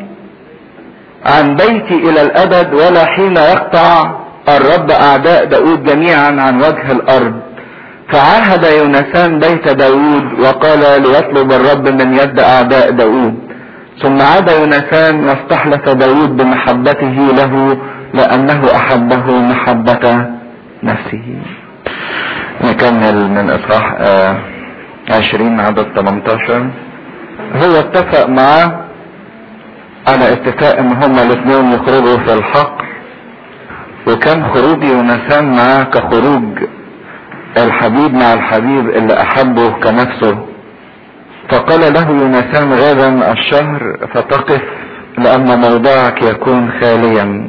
عن بيتي الى الابد ولا حين يقطع الرب اعداء داود جميعا عن وجه الارض فعاهد يونسان بيت داود وقال ليطلب الرب من يد اعداء داود ثم عاد يونسان واستحلف داود بمحبته له لانه احبه محبة نفسه نكمل من اصحاح عشرين عدد 18 هو اتفق معاه على اتفاق ان هما الاثنين يخرجوا في الحقل وكان خروج يونسان معاه كخروج الحبيب مع الحبيب اللي احبه كنفسه فقال له يونسان غدا الشهر فتقف لان موضعك يكون خاليا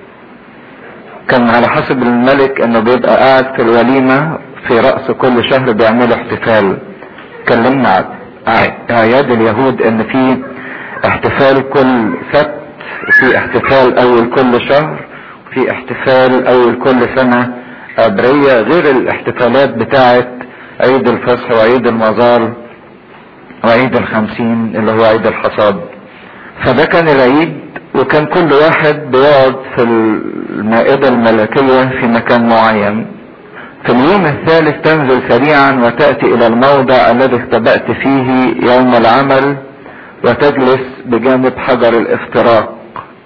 كان على حسب الملك انه بيبقى قاعد في الوليمة في رأس كل شهر بيعملوا احتفال اتكلمنا اعياد اليهود ان في احتفال كل سبت وفي احتفال اول كل شهر وفي احتفال اول كل سنة عبرية غير الاحتفالات بتاعت عيد الفصح وعيد المظال وعيد الخمسين اللي هو عيد الحصاد فده كان العيد وكان كل واحد بيقعد في المائدة الملكية في مكان معين في اليوم الثالث تنزل سريعا وتأتي الى الموضع الذي اختبأت فيه يوم العمل وتجلس بجانب حجر الافتراق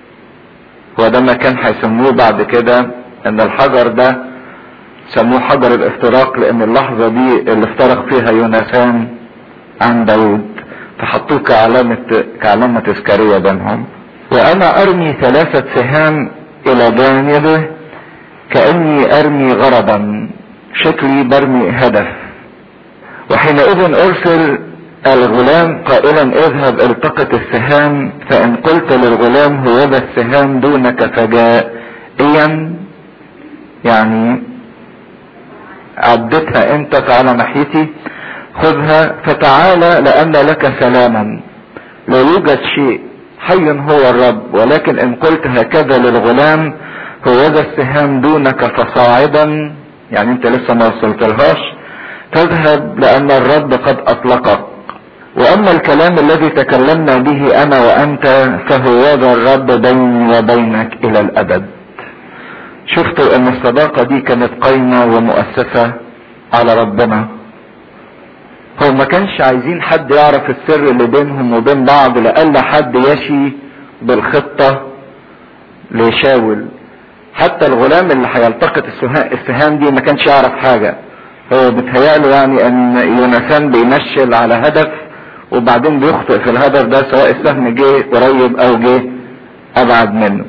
وده ما كان هيسموه بعد كده ان الحجر ده سموه حجر الافتراق لان اللحظة دي اللي افترق فيها يونسان عن داود فحطوه كعلامة كعلامة تذكارية بينهم وانا ارمي ثلاثة سهام الى جانبه كأني أرمي غرضا شكلي برمي هدف وحينئذ أرسل الغلام قائلا اذهب التقط السهام فإن قلت للغلام هو ذا السهام دونك فجائيا يعني عدتها انت تعالى ناحيتي خذها فتعالى لأن لك سلاما لا يوجد شيء حي هو الرب ولكن ان قلت هكذا للغلام هو ذا السهام دونك فصاعدا يعني انت لسه ما وصلتلهاش تذهب لان الرب قد اطلقك واما الكلام الذي تكلمنا به انا وانت فهو ذا الرب بيني وبينك الى الابد شفتوا ان الصداقة دي كانت قايمة ومؤسسة على ربنا هو ما كانش عايزين حد يعرف السر اللي بينهم وبين بعض لألا حد يشي بالخطة لشاول حتى الغلام اللي هيلتقط السهام دي ما كانش يعرف حاجة هو بيتهيأله يعني ان يونسان بيمشل على هدف وبعدين بيخطئ في الهدف ده سواء السهم جه قريب او جه ابعد منه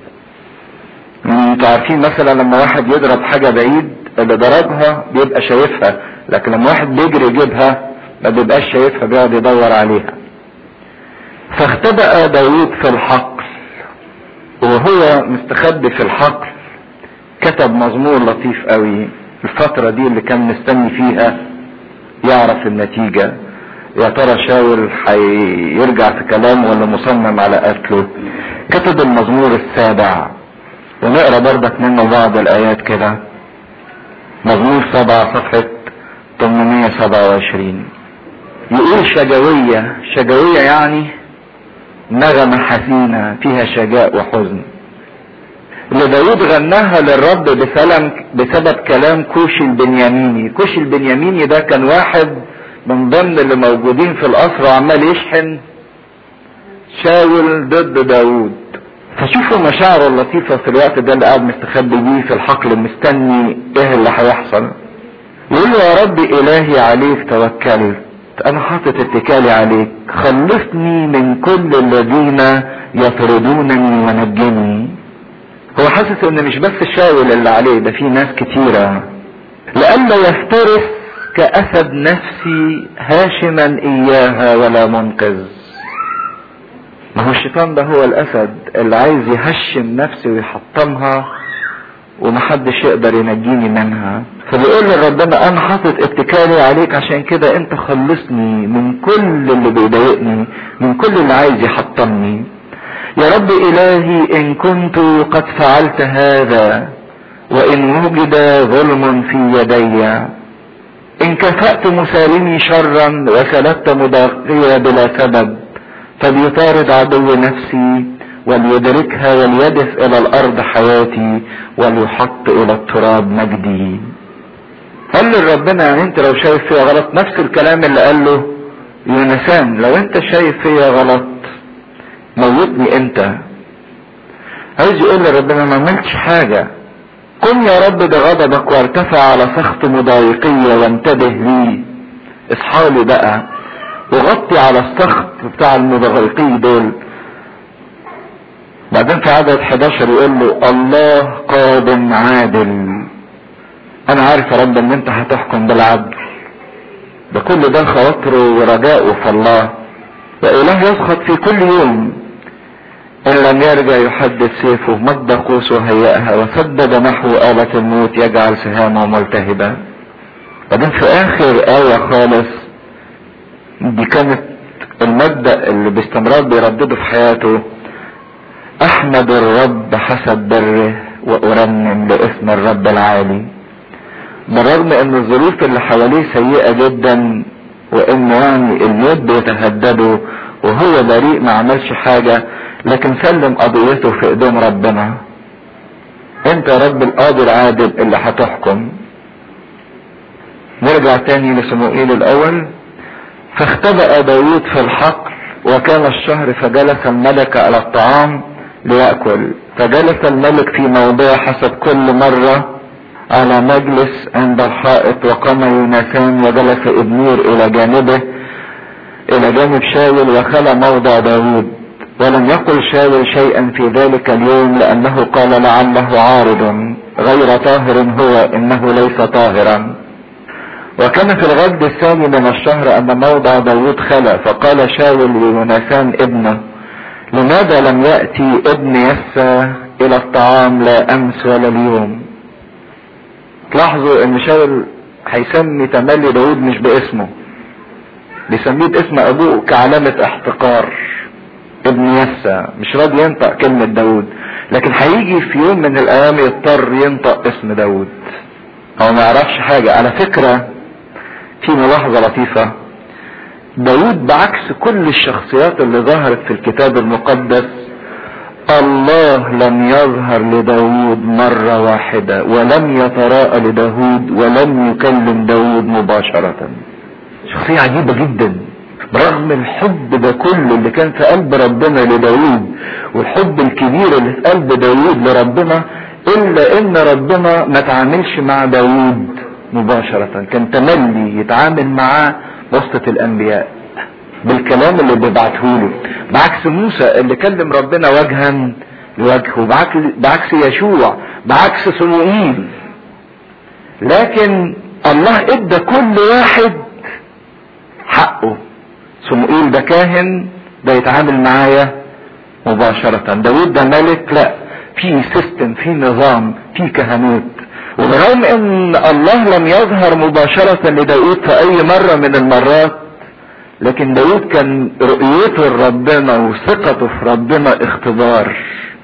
انتوا عارفين مثلا لما واحد يضرب حاجة بعيد اللي ضربها بيبقى شايفها لكن لما واحد بيجري يجيبها ما بيبقاش شايفها بيقعد يدور عليها فاختبأ داوود في الحقل وهو مستخبي في الحقل كتب مزمور لطيف قوي الفترة دي اللي كان مستني فيها يعرف النتيجة يا ترى شاول هيرجع في كلامه ولا مصمم على قتله كتب المزمور السابع ونقرا برضك منه بعض الايات كده مزمور سبعة صفحة 827 يقول شجوية شجوية يعني نغمة حزينة فيها شجاء وحزن اللي داود غناها للرب بسلم بسبب كلام كوشي البنياميني كوشي البنياميني ده كان واحد من ضمن اللي موجودين في القصر وعمال يشحن شاول ضد داود فشوفوا مشاعره اللطيفة في الوقت ده اللي قاعد مستخبي بيه في الحقل مستني ايه اللي هيحصل يقول له يا رب الهي عليك توكلت انا حاطط اتكالي عليك خلصني من كل الذين يطردونني ونجني هو حاسس ان مش بس الشاول اللي عليه ده في ناس كتيرة لئلا يفترس كأسد نفسي هاشما اياها ولا منقذ ما هو الشيطان ده هو الاسد اللي عايز يهشم نفسي ويحطمها ومحدش يقدر ينجيني منها فبيقول لربنا انا حاطط اتكالي عليك عشان كده انت خلصني من كل اللي بيضايقني من كل اللي عايز يحطمني يا رب الهي ان كنت قد فعلت هذا وان وجد ظلم في يدي ان كفأت مسالمي شرا وسلبت مضاقية بلا سبب فليطارد عدو نفسي وليدركها وليدف الى الارض حياتي وليحط الى التراب مجدي قال لربنا يعني انت لو شايف فيها غلط نفس الكلام اللي قال له يونسان لو انت شايف فيها غلط موتني انت عايز يقول لربنا ما عملتش حاجة قم يا رب بغضبك وارتفع على سخط مضايقية وانتبه لي اصحالي بقى وغطي على السخط بتاع المضايقي دول بعدين في عدد 11 يقول له الله قادم عادل انا عارف يا رب ان انت هتحكم بالعدل ده كل ده خواطره ورجاؤه في الله وإله يسخط في كل يوم إن لم يرجع يحدد سيفه مد قوسه هيئها وسدد نحو آلة الموت يجعل سهامه ملتهبة بعدين في آخر آية خالص دي كانت المبدأ اللي باستمرار بيردده في حياته أحمد الرب حسب بره وأرنم لاسم الرب العالي بالرغم ان الظروف اللي حواليه سيئة جدا وان يعني الموت بيتهدده وهو بريء ما عملش حاجة لكن سلم قضيته في ايدين ربنا انت يا رب القاضي العادل اللي هتحكم نرجع تاني لصموئيل الاول فاختبأ داود في الحقل وكان الشهر فجلس الملك على الطعام ليأكل فجلس الملك في موضع حسب كل مرة على مجلس عند الحائط وقام يوناثان وجلس ابنير الى جانبه الى جانب شاول وخلى موضع داود ولم يقل شاول شيئا في ذلك اليوم لانه قال لعله عارض غير طاهر هو انه ليس طاهرا وكان في الغد الثاني من الشهر ان موضع داود خلا فقال شاول ليوناثان ابنه لماذا لم يأتي ابن يسى الى الطعام لا امس ولا اليوم تلاحظوا ان شاول هيسمي تملي داود مش باسمه بيسميه باسم ابوه كعلامة احتقار ابن يسى مش راضي ينطق كلمة داود لكن هيجي في يوم من الايام يضطر ينطق اسم داود هو ما يعرفش حاجة على فكرة في ملاحظة لطيفة داود بعكس كل الشخصيات اللي ظهرت في الكتاب المقدس الله لم يظهر لداود مرة واحدة ولم يتراءى لداود ولم يكلم داود مباشرة شخصية عجيبة جدا برغم الحب ده كله اللي كان في قلب ربنا لداود والحب الكبير اللي في قلب داود لربنا الا ان ربنا ما تعاملش مع داود مباشرة كان تملي يتعامل معاه وسط الانبياء بالكلام اللي بيبعته له بعكس موسى اللي كلم ربنا وجها لوجه وبعكس بعكس يشوع بعكس صموئيل لكن الله ادى كل واحد حقه صموئيل ده كاهن ده يتعامل معايا مباشرة داود ده ملك لا في سيستم في نظام في كهنوت وبرغم ان الله لم يظهر مباشرة لداود في اي مرة من المرات لكن داود كان رؤيته لربنا وثقته في ربنا اختبار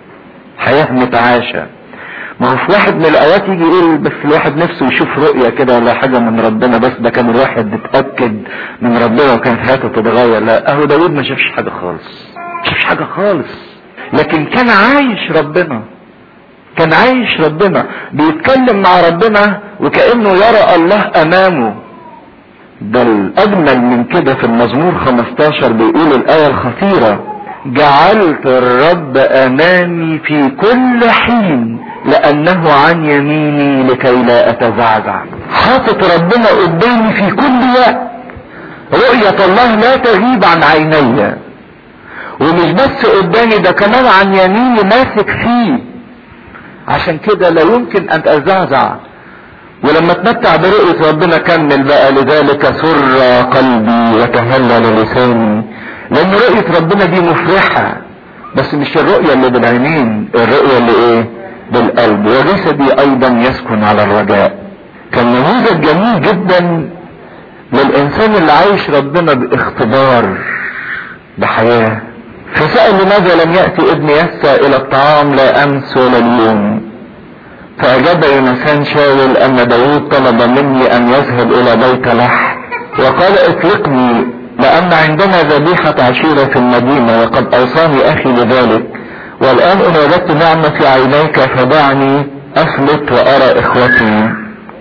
حياة متعاشة ما هو في واحد من الاوقات يجي يقول بس الواحد نفسه يشوف رؤية كده ولا حاجة من ربنا بس ده كان الواحد اتأكد من ربنا وكانت حياته تتغير لا اهو داود ما شافش حاجة خالص ما شافش حاجة خالص لكن كان عايش ربنا كان عايش ربنا بيتكلم مع ربنا وكأنه يرى الله امامه ده الاجمل من كده في المزمور 15 بيقول الايه الخطيره جعلت الرب امامي في كل حين لانه عن يميني لكي لا اتزعزع حاطط ربنا قدامي في كل وقت رؤية الله لا تغيب عن عيني ومش بس قدامي ده كمان عن يميني ماسك فيه عشان كده لا يمكن ان اتزعزع ولما اتمتع برؤية ربنا كمل بقى لذلك سر قلبي وتهلل لساني لان رؤية ربنا دي مفرحة بس مش الرؤية اللي بالعينين الرؤية اللي ايه بالقلب وجسدي ايضا يسكن على الرجاء كان نموذج جميل جدا للانسان اللي عايش ربنا باختبار بحياة فسأل لماذا لم يأتي ابن يسى الى الطعام لا امس ولا اليوم فأجاب يونسان شاول أن داود طلب مني أن يذهب إلى بيت لحم وقال اطلقني لأن عندنا ذبيحة عشيرة في المدينة وقد أوصاني أخي بذلك والآن إن وجدت نعمة في عينيك فدعني أفلت وأرى إخوتي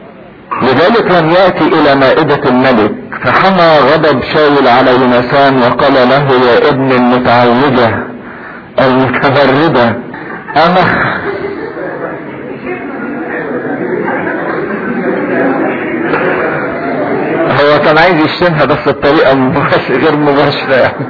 لذلك لم يأتي إلى مائدة الملك فحمى غضب شاول على يونسان وقال له يا ابن المتعوجة المتفردة أنا هو كان عايز يشتمها بس بطريقة مباشرة غير مباشرة يعني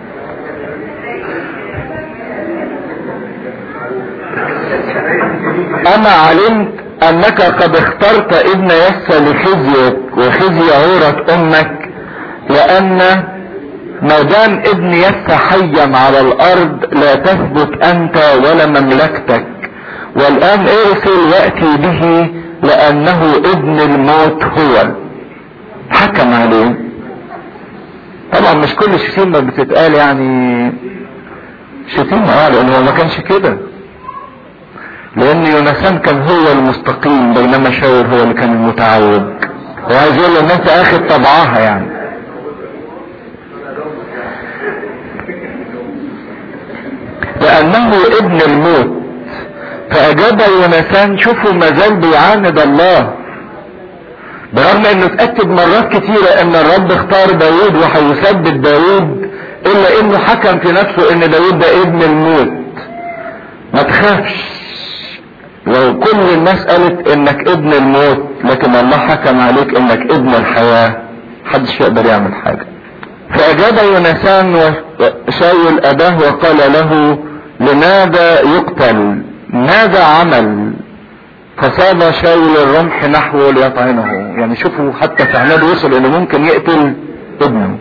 انا علمت انك قد اخترت ابن يسى لخزيك وخزي عورة امك لان ما دام ابن يسى حيا على الارض لا تثبت انت ولا مملكتك والان ارسل واتي به لانه ابن الموت هو حكم عليه طبعا مش كل شتيمة بتتقال يعني شتيمة اه لان هو ما كانش كده لان يونسان كان هو المستقيم بينما شاور هو اللي كان المتعود هو عايز يقول ان انت اخد طبعها يعني لانه ابن الموت فاجاب يونسان شوفوا ما زال بيعاند الله برغم انه اتأكد مرات كتيرة ان الرب اختار داود وهيثبت داود الا انه حكم في نفسه ان داود ده ابن الموت ما تخافش وكل الناس قالت انك ابن الموت لكن الله حكم عليك انك ابن الحياة محدش يقدر يعمل حاجة فاجاب يونسان وشاول اباه وقال له لماذا يقتل ماذا عمل فصاب شاول الرمح نحوه ليطعنه يعني شوفوا حتى في عناد وصل انه ممكن يقتل ابنه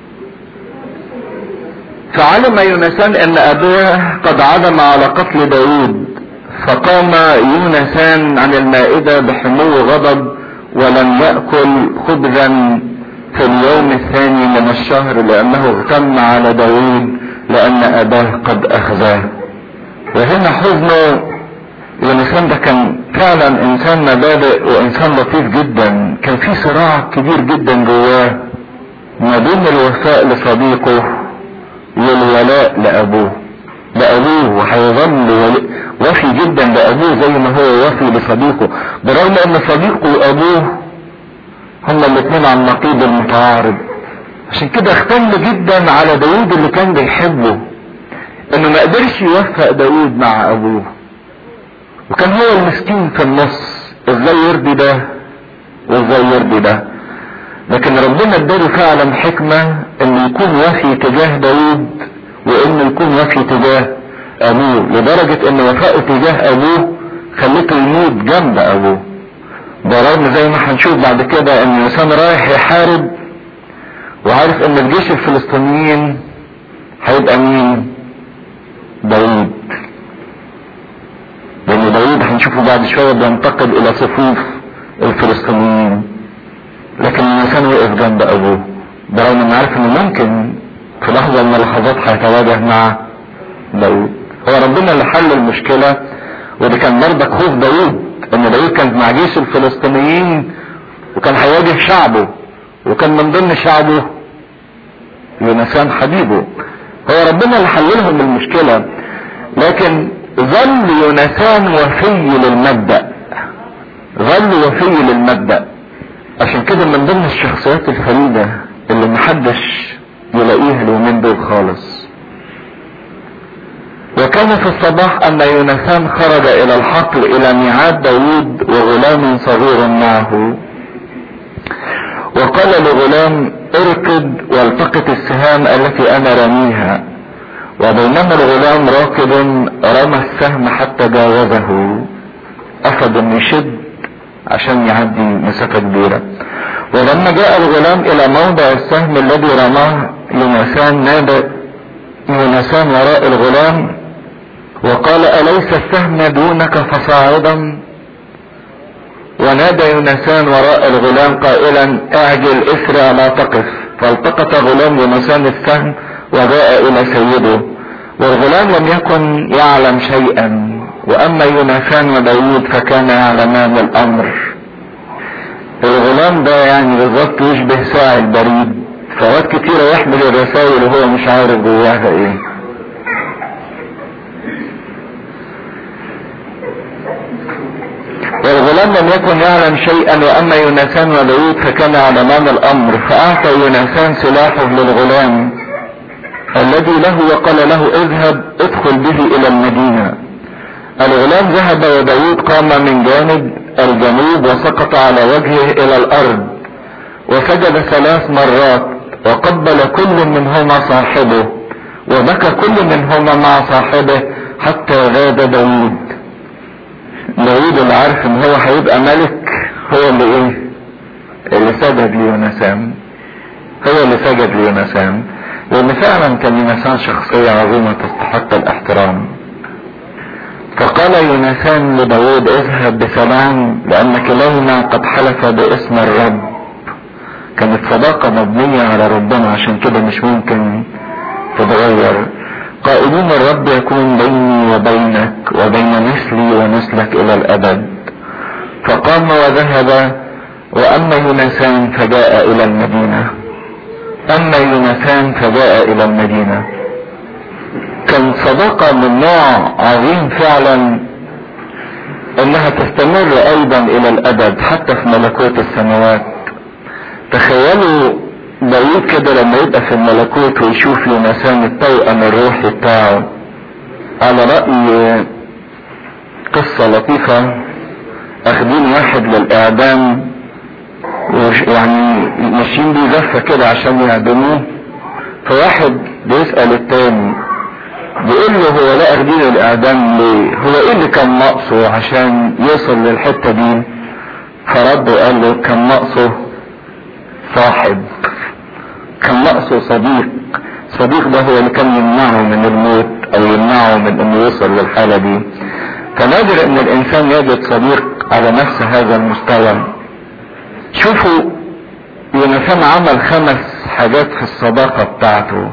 فعلم يونسان ان ابوه قد عزم على قتل داود فقام يونسان عن المائدة بحمو غضب ولم يأكل خبزا في اليوم الثاني من الشهر لأنه اغتم على داود لأن أباه قد أخذاه وهنا حزنه يونسان ده كان فعلا إنسان مبادئ وإنسان لطيف جدا كان في صراع كبير جدا جواه ما بين الوفاء لصديقه والولاء لأبوه لأبوه وهيظل وفي جدا لأبوه زي ما هو وفي لصديقه برغم أن صديقه وأبوه هما الاثنين عن النقيض المتعارض عشان كده اختل جدا على داود اللي كان بيحبه انه ما قدرش يوفق داود مع ابوه وكان هو المسكين في النص ازاي يرضي ده وازاي يرضي ده لكن ربنا اداله فعلا حكمة انه يكون وفي تجاه داود وانه يكون وفي تجاه ابوه لدرجة ان وفائه تجاه ابوه خلته يموت جنب ابوه برغم زي ما هنشوف بعد كده ان الانسان رايح يحارب وعارف ان الجيش الفلسطينيين هيبقى مين داود لان داود هنشوفه بعد شوية بينتقل الى صفوف الفلسطينيين لكن الانسان وقف جنب ابوه برغم انه عارف انه ممكن في لحظة من اللحظات هيتواجه مع داود هو ربنا اللي حل المشكلة ودي كان برضك خوف داود ان داود كان مع جيش الفلسطينيين وكان هيواجه شعبه وكان من ضمن شعبه يونسان حبيبه هو ربنا اللي حل لهم المشكلة لكن ظل يونسان وفي للمبدأ ظل وفي للمبدأ عشان كده من ضمن الشخصيات الفريدة اللي محدش يلاقيها اليومين دول خالص وكان في الصباح ان يونسان خرج الى الحقل الى ميعاد داود وغلام صغير معه وقال لغلام اركض والتقط السهام التي انا رميها وبينما الغلام راكض رمى السهم حتى جاوزه اخذ انه يشد عشان يعدي مسافة كبيرة ولما جاء الغلام الى موضع السهم الذي رماه يونسان نادى يونسان وراء الغلام وقال أليس السهم دونك فصاعدا ونادى يونسان وراء الغلام قائلا اعجل اسرع لا تقف فالتقط غلام يونسان السهم وجاء الى سيده والغلام لم يكن يعلم شيئا واما يونسان وداود فكان يعلمان الامر الغلام ده يعني بالظبط يشبه ساعي البريد فوقت كتيرة يحمل الرسائل وهو مش عارف جواها ايه والغلام لم يكن يعلم شيئا واما يونسان وداود فكان يعلمان الامر فاعطى يونسان سلاحه للغلام الذي له وقال له اذهب ادخل به الى المدينة الغلام ذهب وداود قام من جانب الجنوب وسقط على وجهه الى الارض وسجد ثلاث مرات وقبل كل منهما صاحبه وبكى كل منهما مع صاحبه حتى غاب داود داود اللي عارف ان هو هيبقى ملك هو اللي ايه اللي سجد ليونسان هو اللي سجد ليونسان لان فعلا كان يونسان شخصية عظيمة تستحق الاحترام فقال يونسان لداود اذهب بسلام لان كلاهما قد حلف باسم الرب كانت صداقة مبنية على ربنا عشان كده مش ممكن تتغير قائلين الرب يكون بيني وبينك وبين نسلي ونسلك الى الابد فقام وذهب واما يونسان فجاء الى المدينة اما يونسان فجاء الى المدينة كان صداقة من نوع عظيم فعلا انها تستمر ايضا الى الابد حتى في ملكوت السماوات تخيلوا داود كده لما يبقى في الملكوت ويشوف يونسان التوأم الروحي بتاعه على رأي قصة لطيفة اخدين واحد للاعدام يعني ماشيين بيه زفة كده عشان يعدموه فواحد بيسأل التاني بيقول له هو لا اخدينه الاعدام ليه هو ايه اللي كان ناقصه عشان يوصل للحتة دي فرد وقال له كان ناقصه صاحب كان ناقصه صديق صديق ده هو اللي كان يمنعه من الموت او يمنعه من انه يوصل للحالة دي فنادر ان الانسان يجد صديق على نفس هذا المستوى شوفوا يونسان عمل خمس حاجات في الصداقة بتاعته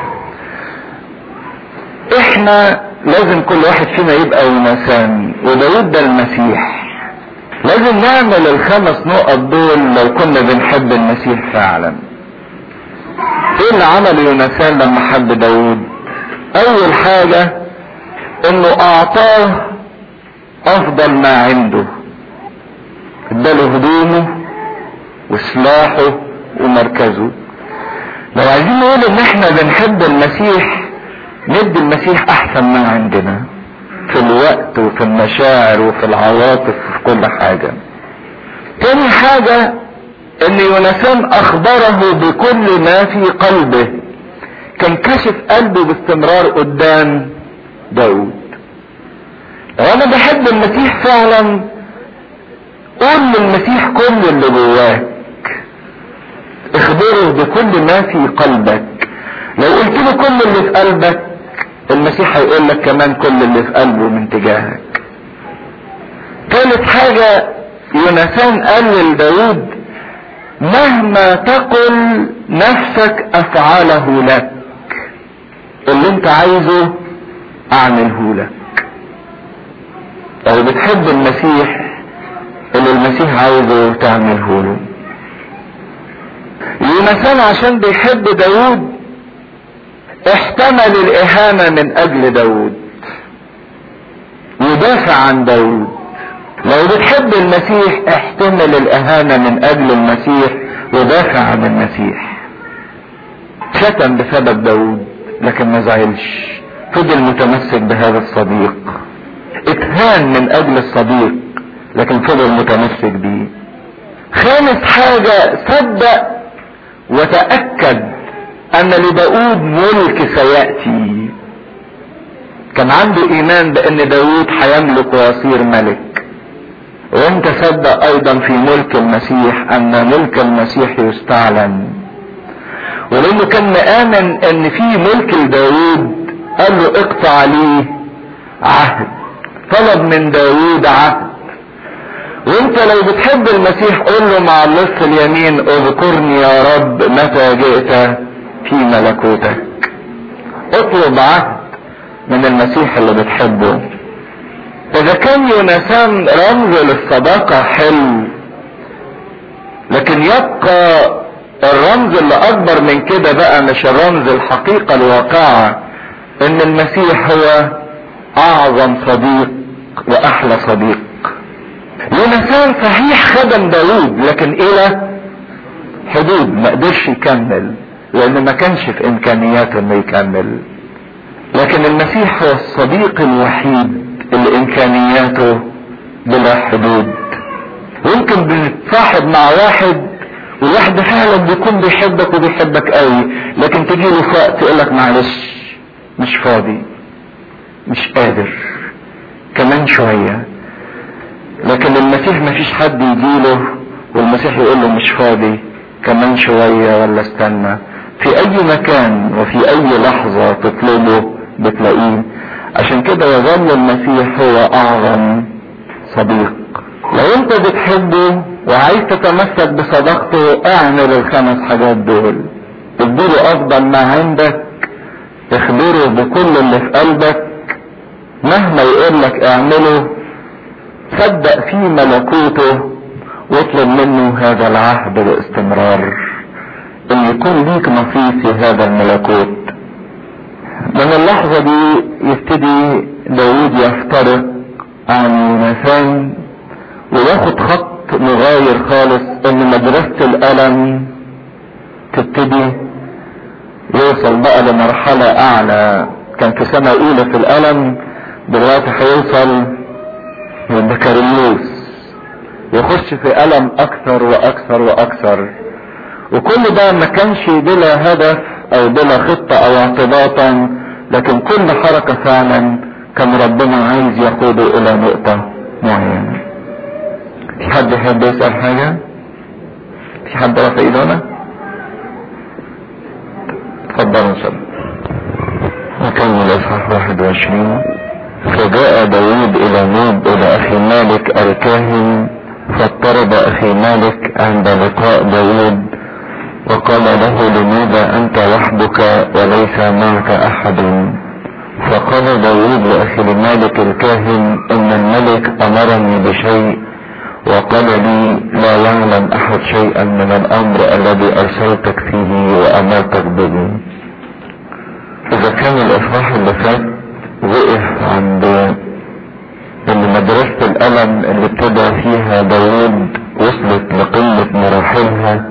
احنا لازم كل واحد فينا يبقى يونسان وداود ده المسيح لازم نعمل الخمس نقط دول لو كنا بنحب المسيح فعلا ايه اللي عمله يونسان لما حب داود اول حاجة انه اعطاه افضل ما عنده اداله هدومه وسلاحه ومركزه لو عايزين نقول ان احنا بنحب المسيح ندي المسيح احسن ما عندنا في الوقت وفي المشاعر وفي العواطف وفي كل حاجة تاني حاجة ان يونسان اخبره بكل ما في قلبه كان كشف قلبه باستمرار قدام داود لو انا بحب المسيح فعلا قول للمسيح كل اللي جواك اخبره بكل ما في قلبك لو قلت له كل اللي في قلبك المسيح هيقول لك كمان كل اللي في قلبه من تجاهك ثالث حاجة يونسان قال لداود مهما تقل نفسك افعله لك اللي انت عايزه اعمله لك لو بتحب المسيح اللي المسيح عايزه تعمله له يونسان عشان بيحب داود احتمل الاهانة من اجل داود يدافع عن داود لو بتحب المسيح احتمل الاهانة من اجل المسيح ودافع عن المسيح شتم بسبب داود لكن ما زعلش فضل متمسك بهذا الصديق اتهان من اجل الصديق لكن فضل متمسك بيه خامس حاجة صدق وتأكد ان لداود ملك سيأتي كان عنده ايمان بان داود هيملك ويصير ملك وانت صدق ايضا في ملك المسيح ان ملك المسيح يستعلن ولانه كان مآمن ان في ملك لداود قال له اقطع لي عهد طلب من داود عهد وانت لو بتحب المسيح قول له مع اللص اليمين اذكرني يا رب متى جئت في ملكوتك اطلب عهد من المسيح اللي بتحبه اذا كان يونسان رمز للصداقة حلو لكن يبقى الرمز اللي اكبر من كده بقى مش الرمز الحقيقة الواقعة ان المسيح هو اعظم صديق واحلى صديق يونسان صحيح خدم داود لكن الى حدود ما قدرش يكمل لان ما كانش في امكانياته انه يكمل لكن المسيح هو الصديق الوحيد اللي امكانياته بلا حدود يمكن بنتصاحب مع واحد والواحد ده فعلا بيكون بيحبك وبيحبك قوي لكن تجي له في وقت يقول لك معلش مش فاضي مش قادر كمان شويه لكن المسيح ما فيش حد يجيله والمسيح يقول له مش فاضي كمان شوية ولا استنى في اي مكان وفي اي لحظة تطلبه بتلاقيه عشان كده يظل المسيح هو اعظم صديق لو انت بتحبه وعايز تتمسك بصداقته اعمل الخمس حاجات دول اديله افضل ما عندك اخبره بكل اللي في قلبك مهما يقول لك اعمله صدق في ملكوته واطلب منه هذا العهد باستمرار ان يكون ليك نصيب في هذا الملكوت من اللحظة دي يبتدي داود يفترق عن يوناثان وياخد خط مغاير خالص ان مدرسة الالم تبتدي يوصل بقى لمرحلة اعلى كان في سنة اولى في الالم دلوقتي هيوصل البكالوريوس يخش في ألم أكثر وأكثر وأكثر وكل ده ما كانش بلا هدف أو بلا خطة أو اعتباطا لكن كل حركة فعلا كان ربنا عايز يقوده الى نقطة معينة في حد يحب يسأل حاجة في حد رفع ايدنا اتفضل ان شاء الله نكمل اصحاح 21 فجاء داود الى نوب الى اخي مالك الكاهن فاضطرب اخي مالك عند لقاء داود وقال له لماذا انت وحدك وليس معك احد فقال داود لاخي مالك الكاهن ان الملك امرني بشيء وقال لي لا يعلم احد شيئا من الامر الذي ارسلتك فيه وامرتك به اذا كان الاصحاح اللي فات وقف عند ان مدرسة الالم اللي ابتدى فيها داود وصلت لقمة مراحلها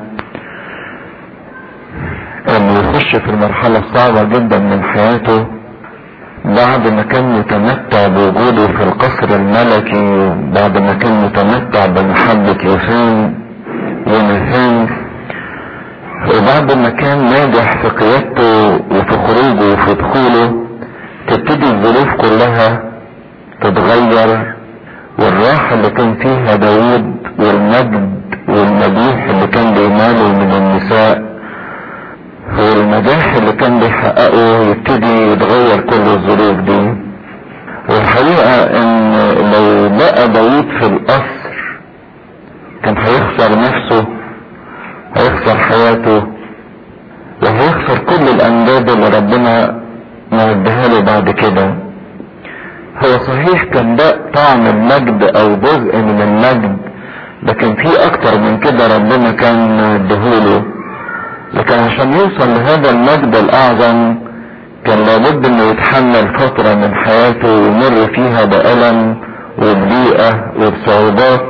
انه يخش في المرحلة الصعبة جدا من حياته بعد ما كان متمتع بوجوده في القصر الملكي بعد ما كان متمتع بمحبة يوسان وناثان وبعد ما كان ناجح في قيادته وفي خروجه وفي دخوله تبتدي الظروف كلها تتغير والراحة اللي كان فيها داود والمجد والمديح اللي كان بيناله من النساء والنجاح اللي كان بيحققه يبتدي يتغير كل الظروف دي والحقيقة ان لو بقى داود في القصر كان هيخسر نفسه هيخسر حياته وهيخسر كل الامجاد اللي ربنا موديها له بعد كده هو صحيح كان ده طعم المجد او جزء من المجد لكن في اكتر من كده ربنا كان مديهوله لكن عشان يوصل لهذا المجد الاعظم كان لابد انه يتحمل فترة من حياته ويمر فيها بألم وبضيقة وبصعوبات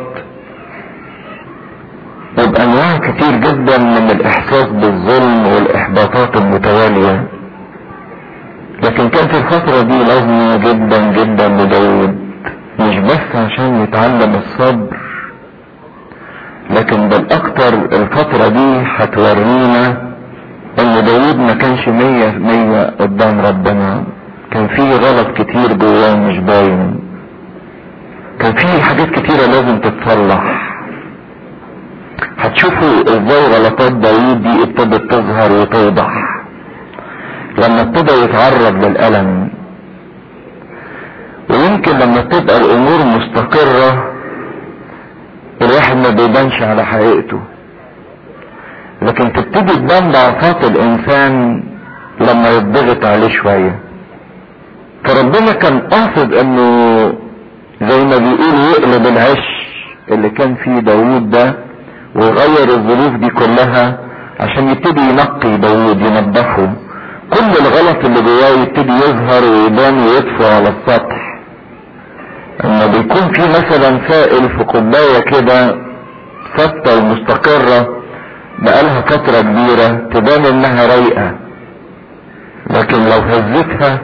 وبأنواع كتير جدا من الإحساس بالظلم والإحباطات المتوالية لكن كانت الفترة دي لازمة جدا جدا لداود مش بس عشان يتعلم الصبر لكن بالاكتر الفترة دي هتورينا ان داود ما كانش مية مية قدام ربنا كان فيه غلط كتير جواه مش باين كان فيه حاجات كتيرة لازم تتصلح هتشوفوا ازاي غلطات داود دي ابتدت تظهر وتوضح لما ابتدى يتعرض للألم ويمكن لما تبقى الامور مستقرة الواحد ما بيبانش على حقيقته لكن تبتدي تبان ضعفات الانسان لما يضغط عليه شوية فربنا كان قاصد انه زي ما بيقولوا يقلب العش اللي كان فيه داوود ده ويغير الظروف دي كلها عشان يبتدي ينقي داوود ينظفه كل الغلط اللي جواه يبتدي يظهر ويبان ويطفو على السطح اما بيكون في مثلا سائل في كوبايه كده ثابته ومستقره بقالها فتره كبيره تبان انها رايقه لكن لو هزتها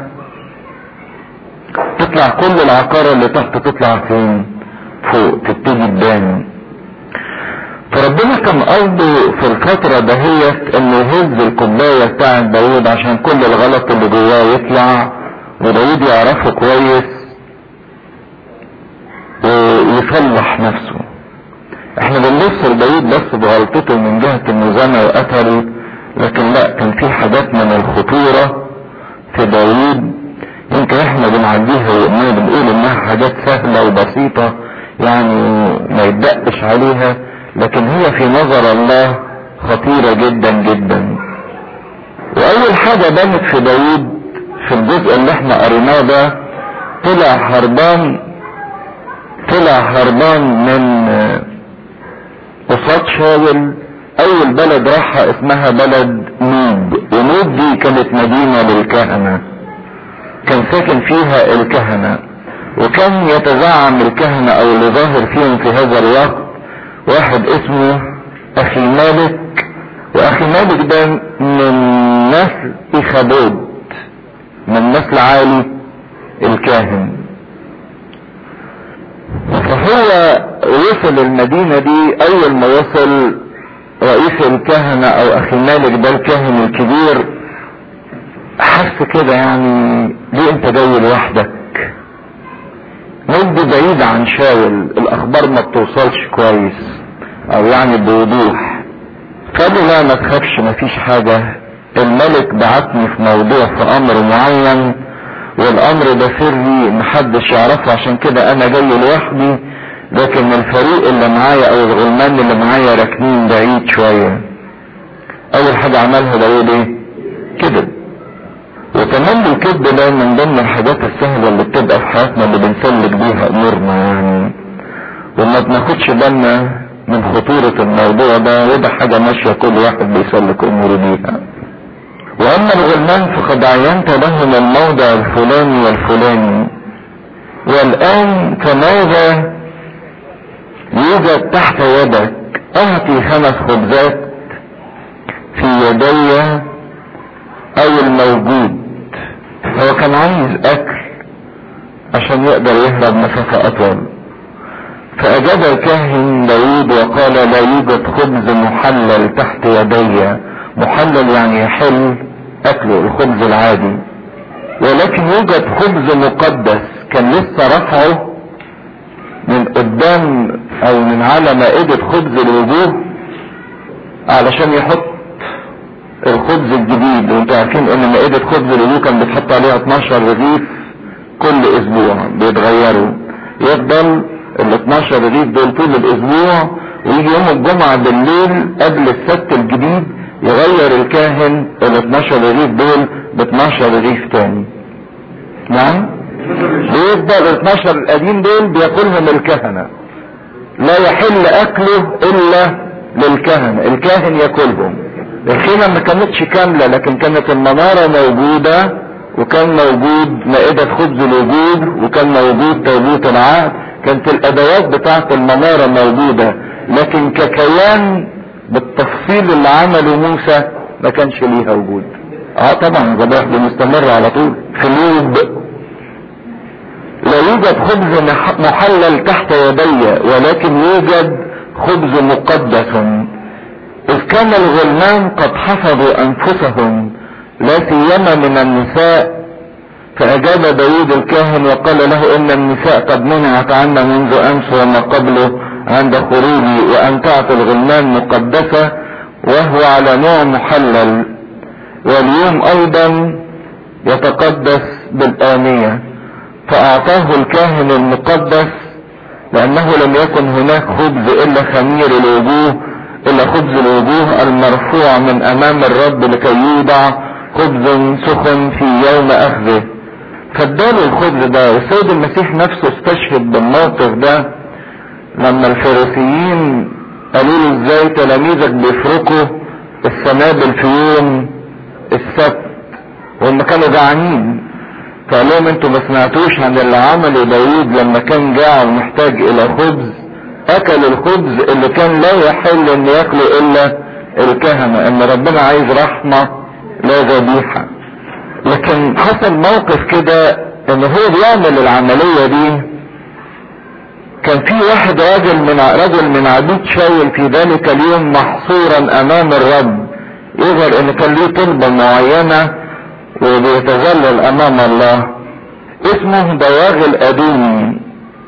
تطلع كل العقاره اللي تحت تطلع فين فوق تبتدي تبان فربنا كان قصده في الفترة دهيت انه يهز الكوباية بتاعت داود عشان كل الغلط اللي جواه يطلع وداود يعرفه كويس ويصلح نفسه احنا بنبص لداود بس بغلطته من جهة انه زنى وقتل لكن لا كان في حاجات من الخطورة في داود يمكن احنا بنعديها واننا بنقول انها حاجات سهلة وبسيطة يعني ما يدقش عليها لكن هي في نظر الله خطيرة جدا جدا واول حاجة بانت في داود في الجزء اللي احنا قريناه ده طلع هربان طلع هربان من قصاد شاول اول بلد راحها اسمها بلد نوب ونوب دي كانت مدينة للكهنة كان ساكن فيها الكهنة وكان يتزعم الكهنة او اللي ظاهر فيهم في هذا الوقت واحد اسمه اخي مالك واخي مالك ده من نسل اخابود من نسل عالي الكاهن فهو وصل المدينة دي اول ما وصل رئيس الكهنة او اخي مالك ده الكاهن الكبير حس كده يعني ليه انت جاي لوحدك نبض بعيد عن شاول الاخبار ما بتوصلش كويس او يعني بوضوح قال له لا ما تخافش مفيش حاجة الملك بعتني في موضوع في امر معين والامر ده سري محدش يعرفه عشان كده انا جاي لوحدي لكن الفريق اللي معايا او الغلمان اللي معايا راكنين بعيد شوية اول حاجة عملها داود ايه كذب وكمان الكذب ده من ضمن الحاجات السهلة اللي بتبقى في حياتنا اللي بنسلك بيها امورنا يعني وما بناخدش بالنا من خطورة الموضوع ده وده حاجة ماشية كل واحد بيسلك اموره بيها واما الغلمان فقد عينت لهم الموضع الفلاني والفلاني والان فماذا يوجد تحت يدك اعطي خمس خبزات في يدي او الموجود هو كان عايز اكل عشان يقدر يهرب مسافة اطول فاجاب الكاهن داود وقال لا يوجد خبز محلل تحت يدي محلل يعني يحل اكله الخبز العادي ولكن يوجد خبز مقدس كان لسه رفعه من قدام او من على مائدة خبز الوجوه علشان يحط الخبز الجديد وانتوا عارفين ان مائدة خبز الوجوه كان بتحط عليها 12 رغيف كل اسبوع بيتغيروا يفضل ال 12 رغيف دول طول الاسبوع ويجي يوم الجمعة بالليل قبل السبت الجديد يغير الكاهن ال 12 رغيف دول ب 12 رغيف تاني نعم بيفضل ال 12 القديم دول بياكلهم الكهنة لا يحل اكله الا للكهنة الكاهن ياكلهم الخيمة ما كانتش كاملة لكن كانت المنارة موجودة وكان موجود مائدة خبز الوجود وكان موجود تابوت العهد كانت الادوات بتاعت المنارة موجودة لكن ككيان بالتفصيل اللي عمله موسى ما كانش ليها وجود اه طبعا الذبائح دي مستمرة على طول خلود لا يوجد خبز محلل تحت يدي ولكن يوجد خبز مقدس اذ كان الغلمان قد حفظوا انفسهم لا سيما من النساء فاجاب داود الكاهن وقال له ان النساء قد منعت عنا منذ امس وما قبله عند خروجي وامتعت الغلمان مقدسة وهو على نوع محلل واليوم ايضا يتقدس بالآنية فاعطاه الكاهن المقدس لانه لم يكن هناك خبز الا خمير الوجوه الا خبز الوجوه المرفوع من امام الرب لكي يوضع خبز سخن في يوم اخذه فاداله الخبز ده والسيد المسيح نفسه استشهد بالموقف ده لما الفريسيين قالوا له ازاي تلاميذك بيفركوا السنابل في يوم السبت وهم كانوا جعانين فقال لهم انتوا ما سمعتوش عن اللي عمله داوود لما كان جاع ومحتاج الى خبز اكل الخبز اللي كان لا يحل ان ياكله الا الكهنة ان ربنا عايز رحمة لا ذبيحة لكن حصل موقف كده ان هو بيعمل العملية دي كان في واحد راجل من رجل من عبيد شاول في ذلك اليوم محصورا امام الرب يظهر ان كان ليه طلبة معينة وبيتذلل امام الله اسمه دواغ الادومي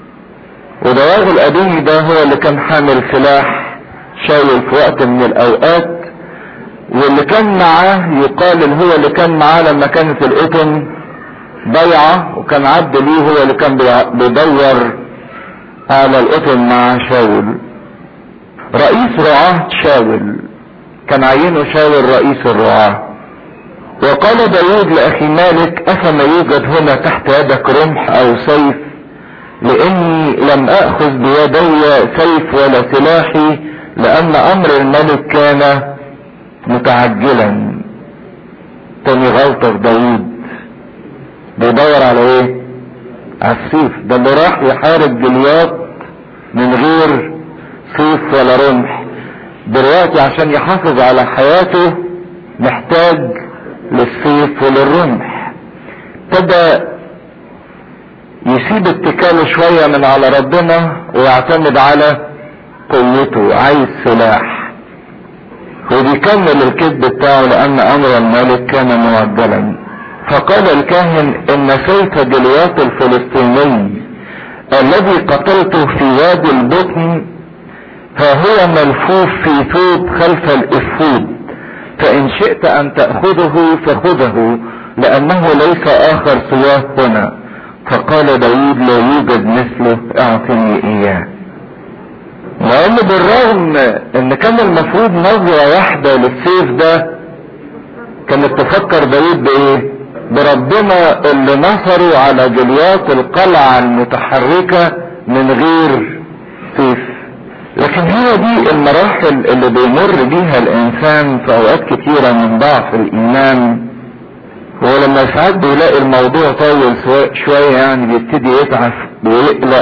ودواغ الادومي ده هو اللي كان حامل سلاح شاول في وقت من الاوقات واللي كان معاه يقال ان هو اللي كان معاه لما كانت القطن ضيعة وكان عبد ليه هو اللي كان بيدور على القطن مع شاول رئيس رعاة شاول كان عينه شاول رئيس الرعاة وقال داود لأخي مالك أفما يوجد هنا تحت يدك رمح أو سيف لاني لم اخذ بيدي سيف ولا سلاحي لان امر الملك كان متعجلا تاني غلطة في داوود بيدور على ايه على السيف ده اللي راح يحارب جليات من غير سيف ولا رمح دلوقتي عشان يحافظ على حياته محتاج للسيف وللرمح ابتدى يسيب اتكاله شوية من على ربنا ويعتمد على قوته عايز سلاح وبيكمل الكذب بتاعه لان امر الملك كان معجلا فقال الكاهن ان سيف جليات الفلسطيني الذي قتلته في وادي البطن ها هو ملفوف في ثوب خلف الافود فان شئت ان تأخذه فخذه لانه ليس اخر سواه هنا فقال داود لا يوجد مثله اعطني اياه لان بالرغم ان كان المفروض نظرة واحدة للسيف ده كانت تفكر داود بايه بربنا اللي نصروا على جليات القلعة المتحركة من غير سيف لكن هي دي المراحل اللي بيمر بيها الانسان في اوقات كتيرة من ضعف الايمان هو لما ساعات بيلاقي الموضوع طول شوية يعني بيبتدي يتعف ويقلق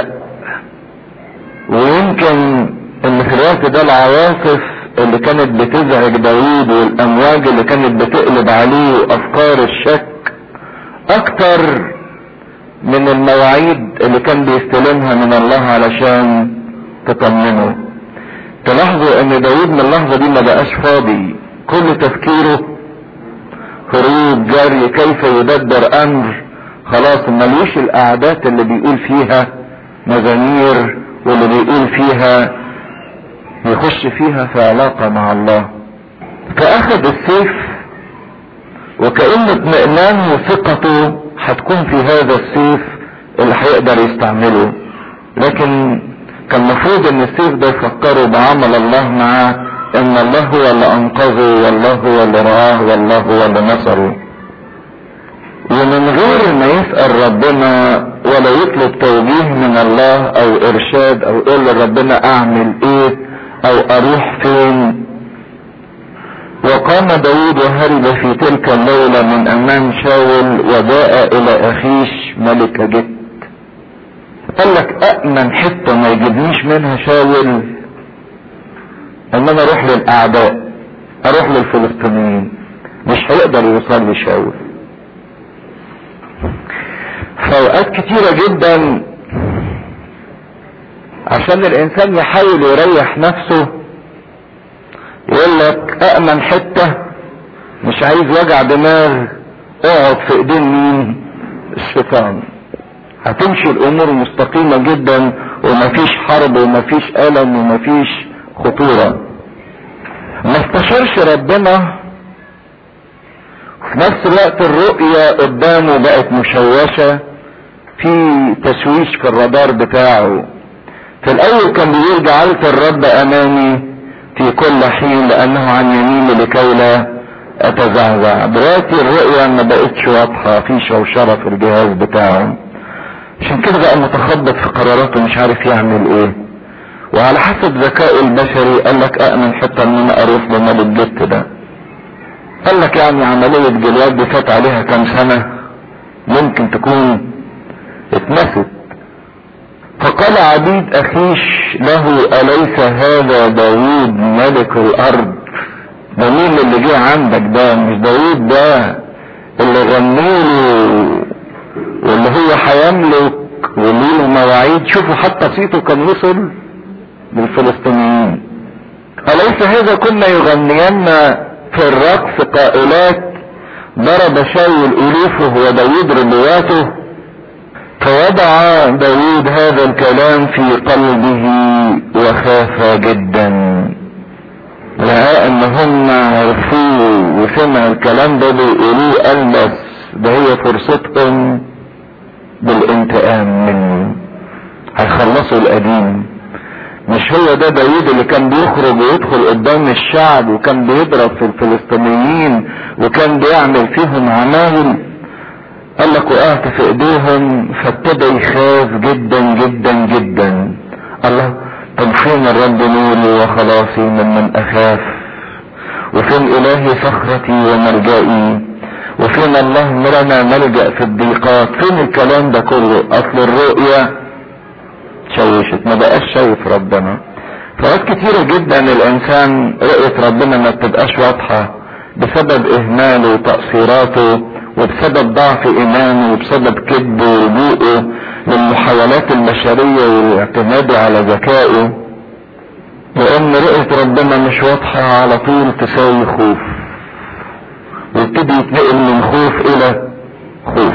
ويمكن ان في الوقت ده العواصف اللي كانت بتزعج داوود والامواج اللي كانت بتقلب عليه وافكار الشك اكتر من المواعيد اللي كان بيستلمها من الله علشان تطمنه تلاحظوا ان داود من اللحظة دي ما بقاش فاضي كل تفكيره هروب جري كيف يدبر امر خلاص ملوش الاعداد اللي بيقول فيها مزامير واللي بيقول فيها يخش فيها في علاقة مع الله فاخذ السيف وكأن اطمئنانه وثقته هتكون في هذا السيف اللي هيقدر يستعمله لكن كان المفروض ان السيف ده يفكروا بعمل الله معاه ان الله هو اللي انقذه والله هو اللي رعاه والله هو اللي نصره ومن غير ما يسأل ربنا ولا يطلب توجيه من الله او ارشاد او يقول لربنا اعمل ايه او اروح فين وقام داود وهرب في تلك الليلة من امام شاول وجاء الى اخيش ملك جت قال لك أأمن حتة ما يجيبنيش منها شاول ان انا اروح للاعداء اروح للفلسطينيين مش هيقدر يوصل لي شاول فاوقات كتيرة جدا عشان الانسان يحاول يريح نفسه يقول لك أأمن حتة مش عايز وجع دماغ اقعد في ايدين مين الشيطان هتمشي الامور مستقيمة جدا ومفيش حرب ومفيش الم ومفيش خطورة ما استشارش ربنا في نفس الوقت الرؤية قدامه بقت مشوشة في تشويش في الرادار بتاعه في الاول كان بيقول جعلت الرب امامي في كل حين لانه عن يميني لكي لا اتزعزع دلوقتي الرؤية ما بقتش واضحة في شوشرة في الجهاز بتاعه عشان كده بقى متخبط في قراراته مش عارف يعمل ايه وعلى حسب ذكائه البشري قال لك اامن حتى ان انا اروح لمال الجت ده قال لك يعني عملية جلياد دي فات عليها كام سنة ممكن تكون اتنست فقال عبيد اخيش له اليس هذا داوود ملك الارض ده مين اللي جه عندك ده مش داوود ده اللي غنوله واللي هو هيملك واللي له مواعيد شوفوا حتى صيته كان وصل للفلسطينيين أليس هذا كنا يغنين في الرقص قائلات ضرب شاول ألوفه وداود ربواته فوضع داود هذا الكلام في قلبه وخاف جدا لقى ان هم عرفوه وسمع الكلام ده بيقولوه البس ده هي فرصتهم بالانتقام منه هيخلصوا القديم مش هو ده داوود اللي كان بيخرج ويدخل قدام الشعب وكان بيضرب في الفلسطينيين وكان بيعمل فيهم عمايل قال لك وقعت في ايديهم فابتدى يخاف جدا جدا جدا الله طب فين الرب نوري وخلاصي من من اخاف وفين الهي صخرتي وملجئي وفين اللهم لنا ملجأ في الضيقات فين الكلام ده كله اصل الرؤية شوشت ما بقاش شايف ربنا فوقت كتيرة جدا الانسان رؤية ربنا ما بتبقاش واضحة بسبب اهماله وتقصيراته وبسبب ضعف ايمانه وبسبب كذبه ولجوءه للمحاولات البشرية والاعتماد على ذكائه لان رؤية ربنا مش واضحة على طول تساوي خوف ويبتدي يتنقل من خوف الى خوف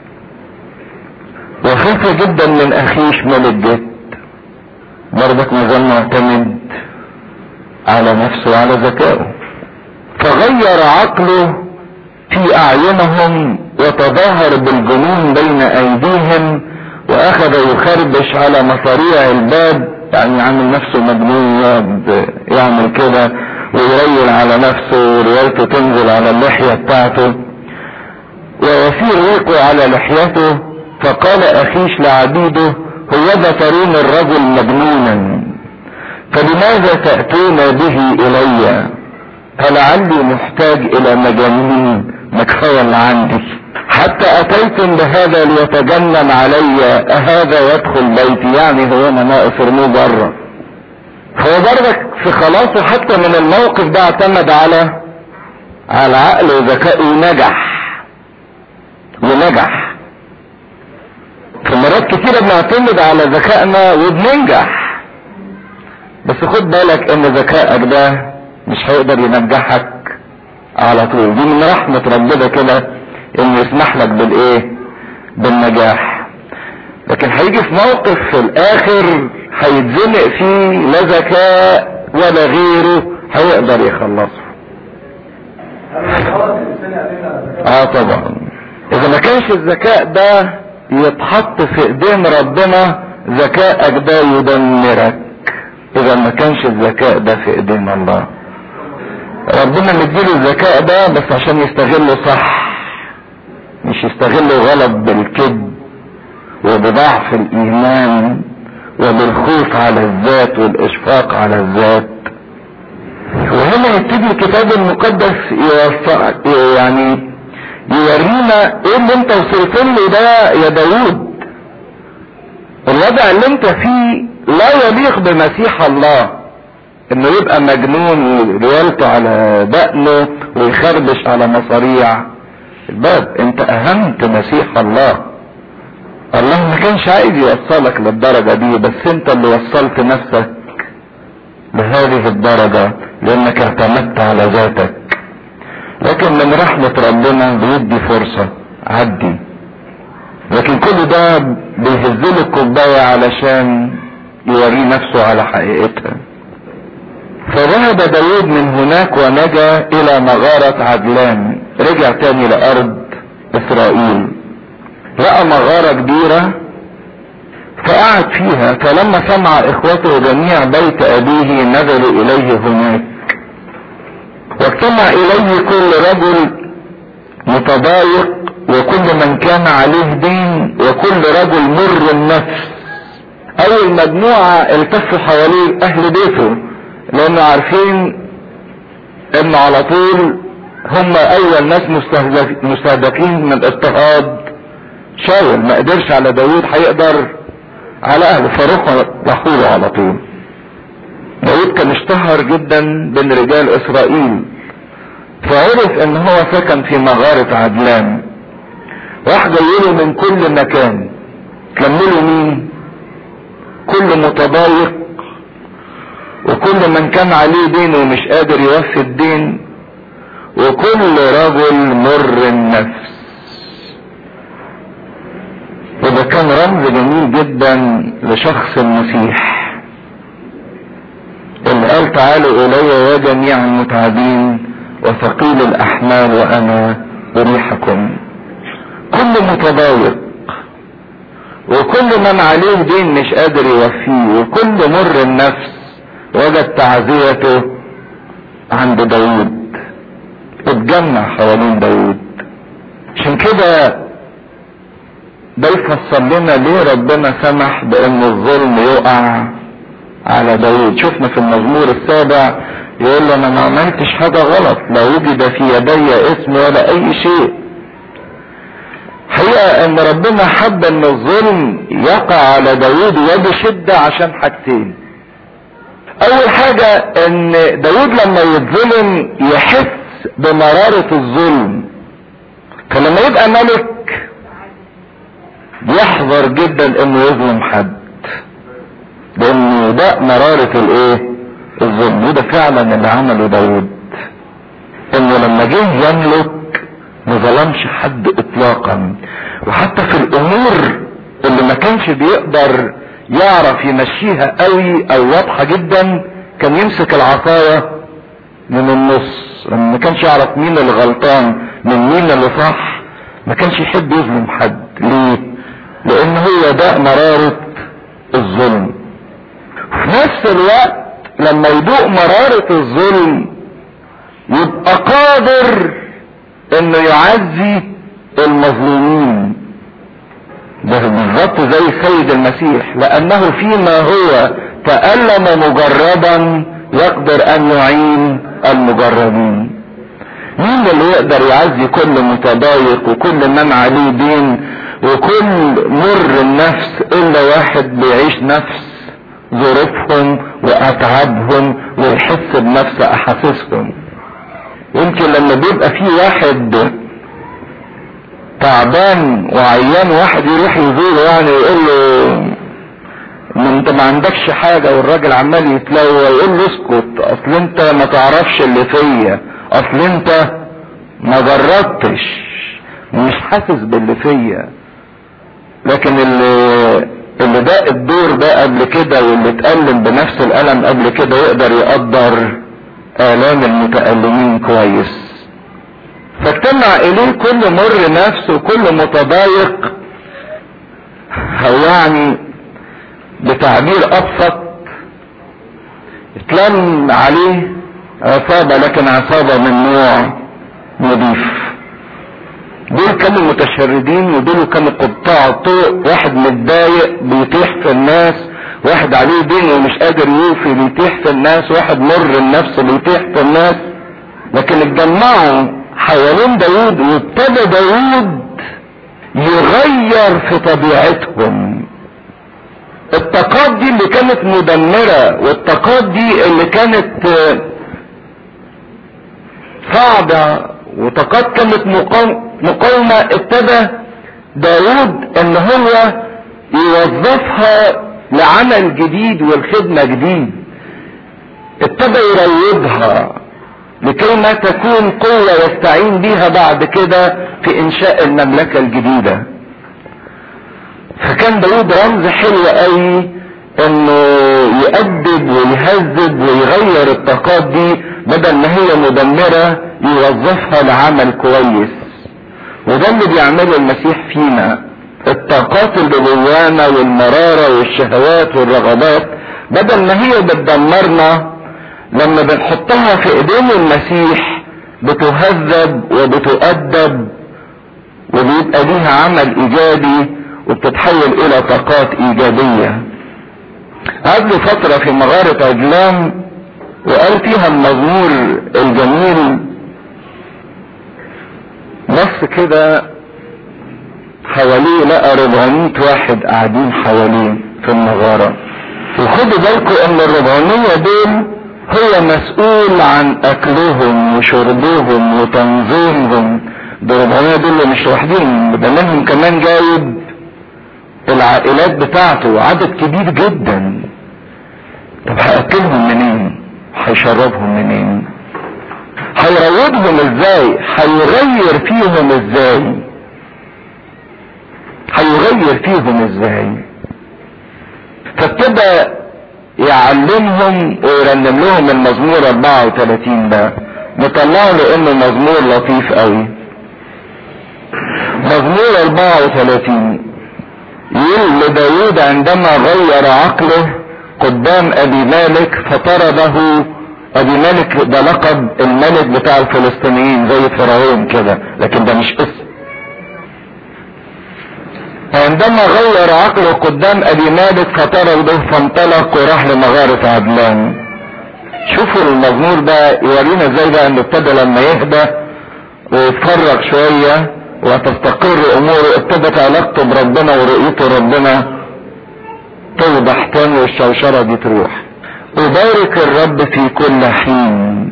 وخاف جدا من اخيش ملك جد برضك ما زال معتمد على نفسه وعلى ذكائه فغير عقله في اعينهم وتظاهر بالجنون بين ايديهم واخذ يخربش على مصاريع الباب يعني عامل نفسه مجنون يعمل كده ويريل على نفسه وريالته تنزل على اللحية بتاعته ويسير ريقه على لحيته فقال اخيش لعبيده هو ترون الرجل مجنونا فلماذا تأتون به الي فلعلي محتاج الى مجانين ما كفايه اللي عندي حتى اتيتم بهذا ليتجنن علي اهذا يدخل بيتي يعني هو انا ناقص ارموه بره فهو برضك في خلاصه حتى من الموقف ده اعتمد على على عقله وذكائه ونجح ونجح في مرات كتيرة بنعتمد على ذكائنا وبننجح بس خد بالك ان ذكائك ده مش هيقدر ينجحك على طول دي من رحمة ربنا كده انه يسمح لك بالايه بالنجاح لكن هيجي في موقف في الاخر هيتزنق فيه لا ذكاء ولا غيره هيقدر يخلصه اه طبعا اذا ما كانش الذكاء ده يتحط في ايدين ربنا ذكائك ده يدمرك اذا ما كانش الذكاء ده في ايدين الله ربنا مديله الذكاء ده بس عشان يستغله صح مش يستغله غلط بالكذب وبضعف الايمان وبالخوف على الذات والاشفاق على الذات وهنا يبتدي الكتاب المقدس يوفق يعني يورينا ايه اللي انت وصلت له ده يا داوود الوضع اللي انت فيه لا يليق بمسيح الله انه يبقى مجنون وريالته على دقنه ويخربش على مصاريع الباب انت اهمت مسيح الله الله ما كانش عايز يوصلك للدرجة دي بس انت اللي وصلت نفسك لهذه الدرجة لانك اعتمدت على ذاتك لكن من رحمة ربنا بيدي فرصة عدي لكن كل ده بيهزله الكوباية علشان يوريه نفسه على حقيقتها فذهب داود من هناك ونجا الى مغارة عدلان رجع تاني لارض اسرائيل لقى مغارة كبيرة فقعد فيها فلما سمع اخوته جميع بيت ابيه نزلوا اليه هناك واجتمع اليه كل رجل متضايق وكل من كان عليه دين وكل رجل مر النفس اول مجموعة التفوا حواليه اهل بيته لانه عارفين ان على طول هم اول ناس مستهدفين من اضطهاد شاول ما قدرش على داود هيقدر على اهله فروحوا راحوا له على طول داود كان اشتهر جدا بين رجال اسرائيل فعرف ان هو سكن في مغارة عدلان راح جايله من كل مكان كملوا مين كل متضايق وكل من كان عليه دين ومش قادر يوفي الدين وكل رجل مر النفس وده كان رمز جميل جدا لشخص المسيح اللي قال تعالوا الي يا جميع المتعبين وثقيل الاحمال وانا اريحكم كل متضايق وكل من عليه دين مش قادر يوفيه وكل مر النفس وجد تعزيته عند داود اتجمع حوالين داود عشان كده ده يفسر لنا ليه ربنا سمح بان الظلم يقع على داود شفنا في المزمور السابع يقول له انا ما عملتش حاجة غلط لا وجد في يدي اسم ولا اي شيء حقيقة ان ربنا حب ان الظلم يقع على داود وبشدة عشان حاجتين اول حاجة ان داود لما يتظلم يحس بمرارة الظلم فلما يبقى ملك يحذر جدا انه يظلم حد لانه ده مرارة الايه الظلم وده فعلا اللي عمله داود انه لما جه يملك ما ما ظلمش حد اطلاقا وحتى في الامور اللي ما كانش بيقدر يعرف يمشيها قوي او واضحة جدا كان يمسك العصاية من النص لما ما كانش يعرف مين اللي غلطان من مين اللي صح ما كانش يحب يظلم حد ليه لان هو ده مرارة الظلم وفي نفس الوقت لما يدوق مرارة الظلم يبقى قادر انه يعزي المظلومين ده بالظبط زي السيد المسيح لانه فيما هو تألم مجربا يقدر ان يعين المجربين مين اللي يقدر يعزي كل متضايق وكل من عليه دين وكل مر النفس الا واحد بيعيش نفس ظروفهم واتعابهم ويحس بنفس احاسيسهم يمكن لما بيبقى في واحد تعبان وعيان واحد يروح يزوره يعني ويقول له ما انت ما عندكش حاجة والراجل عمال يتلوى يقول له اسكت اصل انت ما تعرفش اللي فيا اصل انت ما جربتش مش حاسس باللي فيا لكن اللي اللي ده الدور ده قبل كده واللي اتألم بنفس الألم قبل كده يقدر يقدر آلام المتألمين كويس فاجتمع إليه كل مر نفس وكل متضايق أو يعني بتعبير أبسط اتلم عليه عصابة لكن عصابة من نوع نظيف دول كانوا متشردين ودول كانوا قطاع طرق واحد متضايق بيطيح في الناس واحد عليه دين ومش قادر يوفي بيطيح في الناس واحد مر النفس بيطيح في الناس لكن اتجمعوا حوالين داوود وابتدى داوود يغير في طبيعتهم الطاقات دي اللي كانت مدمرة والطاقات دي اللي كانت صعبة وطاقات كانت مقاومة ابتدى داود ان هو يوظفها لعمل جديد والخدمة جديد ابتدى يروضها لكي ما تكون قوة يستعين بيها بعد كده في انشاء المملكة الجديدة فكان داود رمز حلو قوي انه يأدب ويهذب ويغير الطاقات دي بدل ما هي مدمرة يوظفها لعمل كويس وده اللي بيعمله المسيح فينا الطاقات اللي جوانا والمرارة والشهوات والرغبات بدل ما هي بتدمرنا لما بنحطها في ايدين المسيح بتهذب وبتؤدب وبيبقى ليها عمل ايجابي وبتتحول الى طاقات ايجابية قبل فترة في مغارة عجلان وقال فيها المزمور الجميل بص كده حواليه لقى 400 واحد قاعدين حواليه في المغارة وخدوا بالكم ان ال 400 دول هو مسؤول عن اكلهم وشربهم وتنظيمهم ده 400 دول مش لوحدهم ده منهم كمان جايب العائلات بتاعته عدد كبير جدا طب هاكلهم منين هيشربهم منين هيروضهم ازاي هيغير فيهم ازاي هيغير فيهم ازاي فابتدى يعلمهم ويرنم لهم المزمور 34 ده نطلع له انه مزمور لطيف قوي مزمور 34 يقول لداود عندما غير عقله قدام ابي مالك فطرده ابي مالك ده لقب الملك بتاع الفلسطينيين زي فرعون كده لكن ده مش اسم عندما غير عقله قدام ابي مالك فطرده فانطلق وراح لمغارة عدلان شوفوا المزمور ده يورينا ازاي بقى انه ابتدى لما يهدى ويتفرج شوية وتستقر اموره ابتدت علاقته بربنا ورؤيته ربنا توضح تاني والشوشرة دي تروح أبارك الرب في كل حين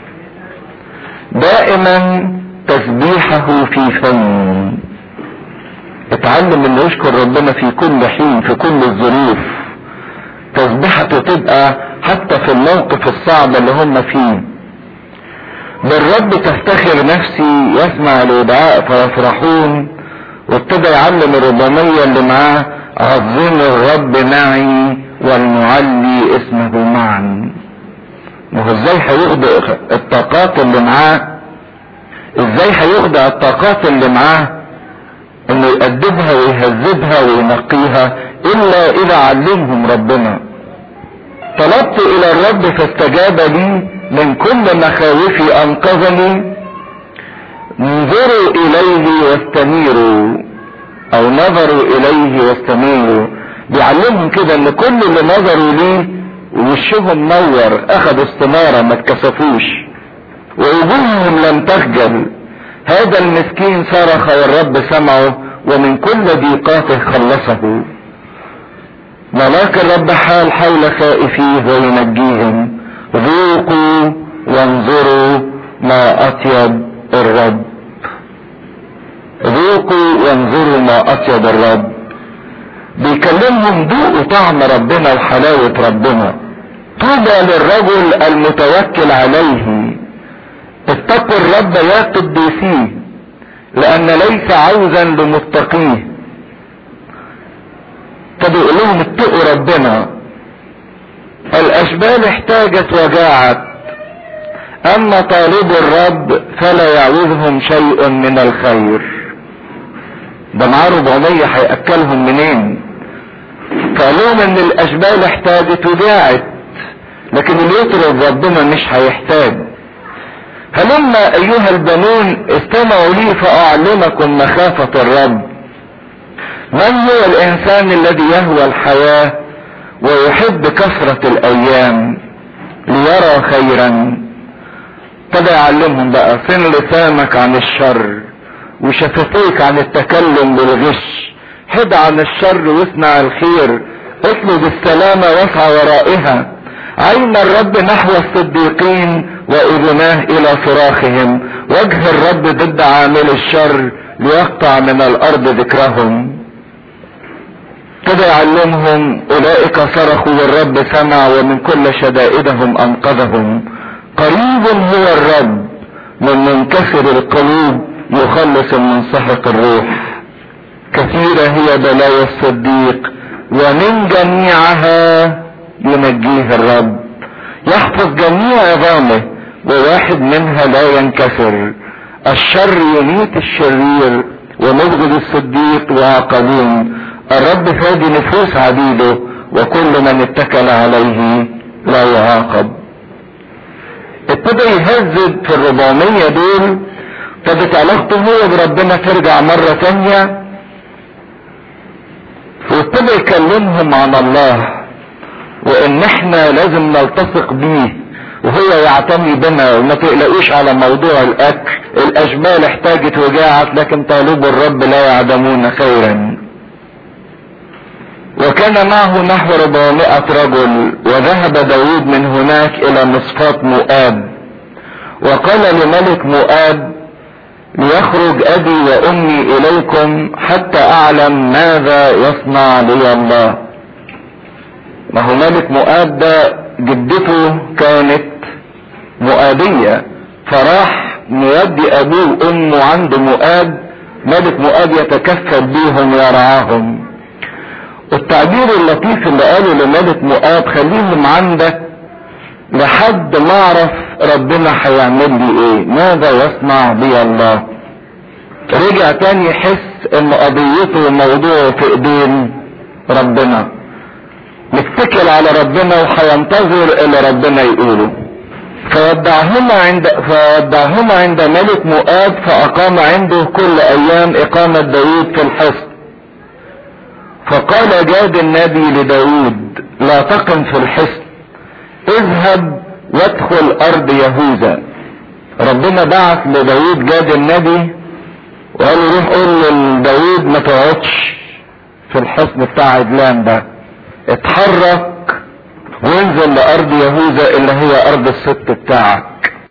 دائما تسبيحه في فمي اتعلم انه يشكر ربنا في كل حين في كل الظروف تسبيحته تبقى حتى في الموقف الصعب اللي هم فيه بالرب تفتخر نفسي يسمع الودعاء فيفرحون وابتدى يعلم الربانية اللي معاه عظم الرب معي والمعلي اسمه معا وهو ازاي هيخضع الطاقات اللي معاه ازاي هيخضع الطاقات اللي معاه انه يأدبها ويهذبها وينقيها الا اذا علمهم ربنا طلبت الى الرب فاستجاب لي من كل مخاوفي انقذني انظروا اليه واستنيروا او نظروا اليه واستنيروا بيعلمهم كده ان كل اللي نظروا ليه وشهم نور اخذوا استنارة ما اتكسفوش ووجوههم لم تخجل هذا المسكين صرخ والرب سمعه ومن كل ضيقاته خلصه ملاك الرب حال حول خائفيه وينجيهم ذوقوا وانظروا ما اطيب الرب ذوقوا وانظروا ما اطيب الرب بيكلمهم ذوقوا طعم ربنا وحلاوة ربنا طوبى للرجل المتوكل عليه اتقوا الرب يا قديسيه لان ليس عوزا لمتقيه طب يقول لهم اتقوا ربنا الاشبال احتاجت وجاعت اما طالب الرب فلا يعوزهم شيء من الخير ده معاه 400 هياكلهم منين فقال لهم ان الاشبال احتاجت وجاعت لكن اللي يطلب ربنا مش هيحتاج هلما ايها البنون استمعوا لي فاعلمكم مخافة الرب من هو الانسان الذي يهوى الحياة ويحب كثرة الايام ليرى خيرا ابتدى يعلمهم بقى صن لسانك عن الشر وشفتيك عن التكلم بالغش حد عن الشر واصنع الخير اطلب السلامة واسعى ورائها عين الرب نحو الصديقين واذناه الى صراخهم وجه الرب ضد عامل الشر ليقطع من الارض ذكرهم ابتدى يعلمهم اولئك صرخوا والرب سمع ومن كل شدائدهم انقذهم قريب هو الرب من منكسر القلوب يخلص المنسحق الروح كثيرة هي بلايا الصديق ومن جميعها ينجيه الرب يحفظ جميع عظامه وواحد منها لا ينكسر الشر يميت الشرير ومبغض الصديق وعقلون الرب فادي نفوس عبيده وكل من اتكل عليه لا يعاقب ابتدى يهذب في الربعمية دول ابتدت علاقته هو بربنا ترجع مرة تانية وابتدى يكلمهم عن الله وان احنا لازم نلتصق بيه وهو يعتني بنا وما تقلقوش على موضوع الاكل الاشبال احتاجت وجاعت لكن طالب الرب لا يعدمون خيرا وكان معه نحو 400 رجل وذهب داود من هناك الى مصفات مؤاب وقال لملك مؤاب ليخرج ابي وامي اليكم حتى اعلم ماذا يصنع لي الله ما هو ملك مؤاب ده جدته كانت مؤابية فراح مودي ابوه وامه عند مؤاب ملك مؤاب يتكفل بيهم ويرعاهم التعبير اللطيف اللي قاله لملك مؤاب خليهم عندك لحد ما اعرف ربنا هيعمل لي ايه ماذا يصنع بي الله رجع تاني يحس ان قضيته وموضوعه في ايدين ربنا متكل على ربنا وهينتظر اللي ربنا يقوله فودعهما عند فودعهما عند ملك مؤاب فاقام عنده كل ايام اقامة داود في الحصن فقال جاد النبي لداود لا تقم في الحصن اذهب وادخل ارض يهوذا ربنا بعث لداود جاد النبي وقال له روح قول لداود ما تقعدش في الحصن بتاع عدلان ده اتحرك وانزل لارض يهوذا اللي هي ارض الست بتاعك